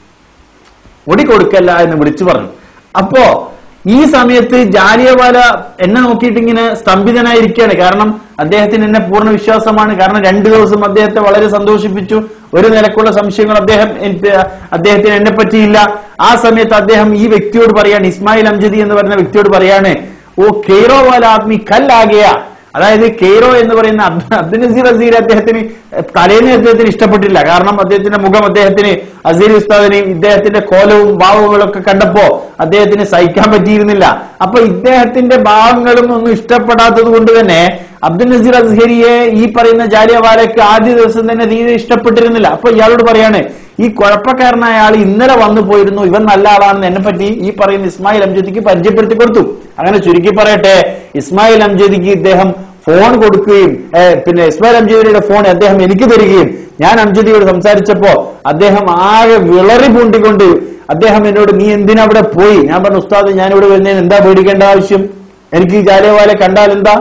മുടി കൊടുക്കല്ല എന്ന് വിളിച്ചു പറഞ്ഞു അപ്പോ ഈ സമയത്ത് ജാലിയവാല എന്നെ നോക്കിയിട്ട് ഇങ്ങനെ സ്തംഭിതനായിരിക്കുകയാണ് കാരണം അദ്ദേഹത്തിന് എന്നെ പൂർണ്ണ വിശ്വാസമാണ് കാരണം രണ്ടു ദിവസം അദ്ദേഹത്തെ വളരെ സന്തോഷിപ്പിച്ചു ഒരു നിലക്കുള്ള സംശയങ്ങൾ അദ്ദേഹം എനിക്ക് അദ്ദേഹത്തിന് എന്നെ പറ്റിയില്ല ആ സമയത്ത് അദ്ദേഹം ഈ വ്യക്തിയോട് പറയാണ് ഇസ്മായിൽ അംജദി എന്ന് പറയുന്ന വ്യക്തിയോട് പറയാണ് ഓ കെയ്റോ വാല ആദ്മി കല്ലാകിയ അതായത് കെയ്റോ എന്ന് പറയുന്ന അബ്ദു- അബ്ദുൽ നസീർ അസീർ അദ്ദേഹത്തിന് തലേന്ന് അദ്ദേഹത്തിന് ഇഷ്ടപ്പെട്ടില്ല കാരണം അദ്ദേഹത്തിന്റെ മുഖം അദ്ദേഹത്തിന് അസീർ ഉസ്താദിന് ഇദ്ദേഹത്തിന്റെ കോലവും ഭാവങ്ങളും ഒക്കെ കണ്ടപ്പോ അദ്ദേഹത്തിന് സഹിക്കാൻ പറ്റിയിരുന്നില്ല അപ്പൊ ഇദ്ദേഹത്തിന്റെ ഭാവങ്ങളും ഒന്നും ഇഷ്ടപ്പെടാത്തത് കൊണ്ട് തന്നെ അബ്ദുൽ നസീർ അസ്ഹരിയെ ഈ പറയുന്ന ജാലിയവാലയ്ക്ക് ആദ്യ ദിവസം തന്നെ തീരെ ഇഷ്ടപ്പെട്ടിരുന്നില്ല അപ്പൊ ഇയാളോട് പറയാണ് ഈ കുഴപ്പക്കാരനായ ആൾ ഇന്നലെ വന്നു പോയിരുന്നു ഇവൻ നല്ല ആളാണെന്ന് എന്നെ പറ്റി ഈ പറയുന്ന ഇസ്മായിൽ അംജദിക്ക് പരിചയപ്പെടുത്തി കൊടുത്തു അങ്ങനെ ചുരുക്കി പറയട്ടെ ഇസ്മായിൽ അംജദിക്ക് ഇദ്ദേഹം ഫോൺ കൊടുക്കുകയും ഏ, പിന്നെ ഇസ്മായിൽ അംജദിയുടെ ഫോൺ അദ്ദേഹം എനിക്ക് തരികയും ഞാൻ അംജദിയോട് സംസാരിച്ചപ്പോ അദ്ദേഹം ആകെ വിളറി പൂണ്ടിക്കൊണ്ട് അദ്ദേഹം എന്നോട് നീ എന്തിനാ അവിടെ പോയി ഞാൻ പറഞ്ഞു ഉസ്താദ് ഞാൻ ഇവിടെ വരുന്നതിന് എന്താ പേടിക്കേണ്ട ആവശ്യം എനിക്ക് ഈ ജാലിയവാലെ കണ്ടാൽ എന്താ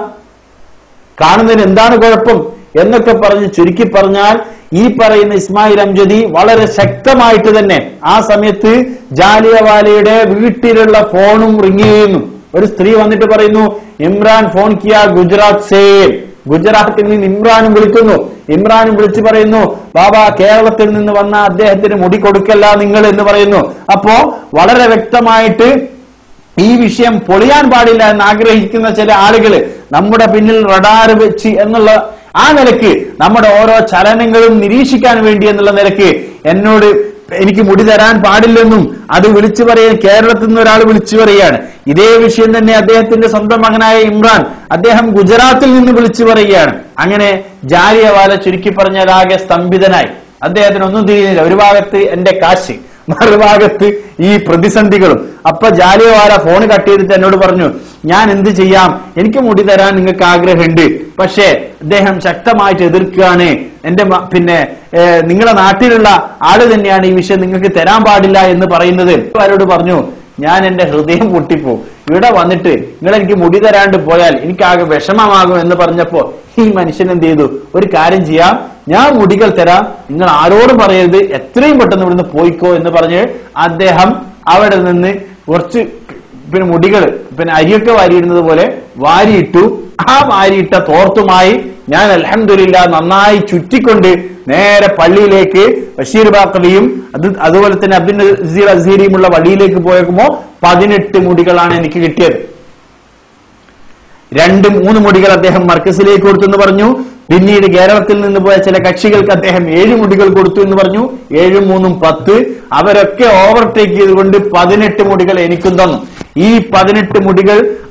കാണുന്നതിന് എന്താണ് കുഴപ്പം എന്നൊക്കെ പറഞ്ഞ് ചുരുക്കി പറഞ്ഞാൽ ഈ പറയുന്ന ഇസ്മായിൽ അംജദി വളരെ ശക്തമായിട്ട് തന്നെ ആ സമയത്ത് ജാലിയവാലയുടെ വീട്ടിലുള്ള ഫോണും റിങ് ചെയ്യുന്നു ഒരു സ്ത്രീ വന്നിട്ട് പറയുന്നു ഇമ്രാൻ ഫോൺ കിയ ഗുജറാത്ത് സേൽ ഗുജറാത്തിൽ നിന്ന് ഇമ്രാനും വിളിക്കുന്നു ഇമ്രാനും വിളിച്ചു പറയുന്നു ബാബ കേരളത്തിൽ നിന്ന് വന്ന അദ്ദേഹത്തിന് മുടി കൊടുക്കല്ല നിങ്ങൾ എന്ന് പറയുന്നു അപ്പോ വളരെ വ്യക്തമായിട്ട് ഈ വിഷയം പൊളിയാൻ പാടില്ല എന്ന് ആഗ്രഹിക്കുന്ന ചില ആളുകൾ നമ്മുടെ പിന്നിൽ റഡാർ വെച്ച് എന്നുള്ള ആ നിലക്ക് നമ്മുടെ ഓരോ ചലനങ്ങളും നിരീക്ഷിക്കാൻ വേണ്ടി എന്നുള്ള നിലക്ക് എന്നോട് എനിക്ക് മുടി തരാൻ പാടില്ലെന്നും അത് വിളിച്ചു പറയാൻ കേരളത്തിൽ നിന്ന് ഒരാൾ വിളിച്ചു പറയുകയാണ് ഇതേ വിഷയം തന്നെ അദ്ദേഹത്തിന്റെ സ്വന്തം മകനായ ഇമ്രാൻ അദ്ദേഹം ഗുജറാത്തിൽ നിന്ന് വിളിച്ചു പറയുകയാണ് അങ്ങനെ ജാലിയവാല ചുരുക്കി പറഞ്ഞാൽ ആകെ സ്തംഭിതനായി അദ്ദേഹത്തിന് ഒന്നും തിരിയുന്നില്ല ഒരു ഭാഗത്ത് എന്റെ കാശ് മറുഭാഗത്ത് ഈ പ്രതിസന്ധികളും അപ്പൊ ജാലിയവാല ഫോൺ കട്ട് ചെയ്തിട്ട് എന്നോട് പറഞ്ഞു ഞാൻ എന്ത് ചെയ്യാം എനിക്ക് മുടി തരാൻ നിങ്ങൾക്ക് ആഗ്രഹമുണ്ട് പക്ഷേ അദ്ദേഹം ശക്തമായിട്ട് എതിർക്കുകയാണ് എന്റെ മ- പിന്നെ ഏഹ്, നിങ്ങളുടെ നാട്ടിലുള്ള ആള് തന്നെയാണ് ഈ വിഷയം നിങ്ങൾക്ക് തരാൻ പാടില്ല എന്ന് പറയുന്നത് അവരോട് പറഞ്ഞു ഞാൻ എന്റെ ഹൃദയം പൊട്ടിപ്പോ ഇവിടെ വന്നിട്ട് നിങ്ങൾ എനിക്ക് മുടി തരാണ്ട് പോയാൽ എനിക്കാകെ വിഷമമാകും എന്ന് പറഞ്ഞപ്പോ ഈ മനുഷ്യൻ എന്ത് ചെയ്തു ഒരു കാര്യം ചെയ്യാം ഞാൻ മുടികൾ തരാം നിങ്ങൾ ആരോടും പറയരുത് എത്രയും പെട്ടെന്ന് ഇവിടുന്ന് പോയിക്കോ എന്ന് പറഞ്ഞ് അദ്ദേഹം അവിടെ നിന്ന് കുറച്ച് പിന്നെ മുടികൾ പിന്നെ അരിയൊക്കെ വാരിയിടുന്നത് പോലെ വാരിയിട്ടു ആ വാരിയിട്ട തോർത്തുമായി ഞാൻ അലഹമില്ല നന്നായി ചുറ്റിക്കൊണ്ട് നേരെ പള്ളിയിലേക്ക് ബഷീർ ബാക്കവിയും അത് അതുപോലെ തന്നെ അബ്ദുൽ നസീർ അസീറിയുമുള്ള വഴിയിലേക്ക് പോയേക്കുമ്പോ പതിനെട്ട് മുടികളാണ് എനിക്ക് കിട്ടിയത് രണ്ട് മൂന്ന് മുടികൾ അദ്ദേഹം മർക്കസിലേക്ക് കൊടുത്തു എന്ന് പറഞ്ഞു പിന്നീട് കേരളത്തിൽ നിന്ന് പോയ ചില കക്ഷികൾക്ക് അദ്ദേഹം ഏഴ് മുടികൾ കൊടുത്തു എന്ന് പറഞ്ഞു ഏഴും മൂന്നും പത്ത് അവരൊക്കെ ഓവർടേക്ക് ചെയ്തുകൊണ്ട് പതിനെട്ട് മുടികൾ എനിക്കും തന്നു ഈ പതിനെട്ട് മുടികൾ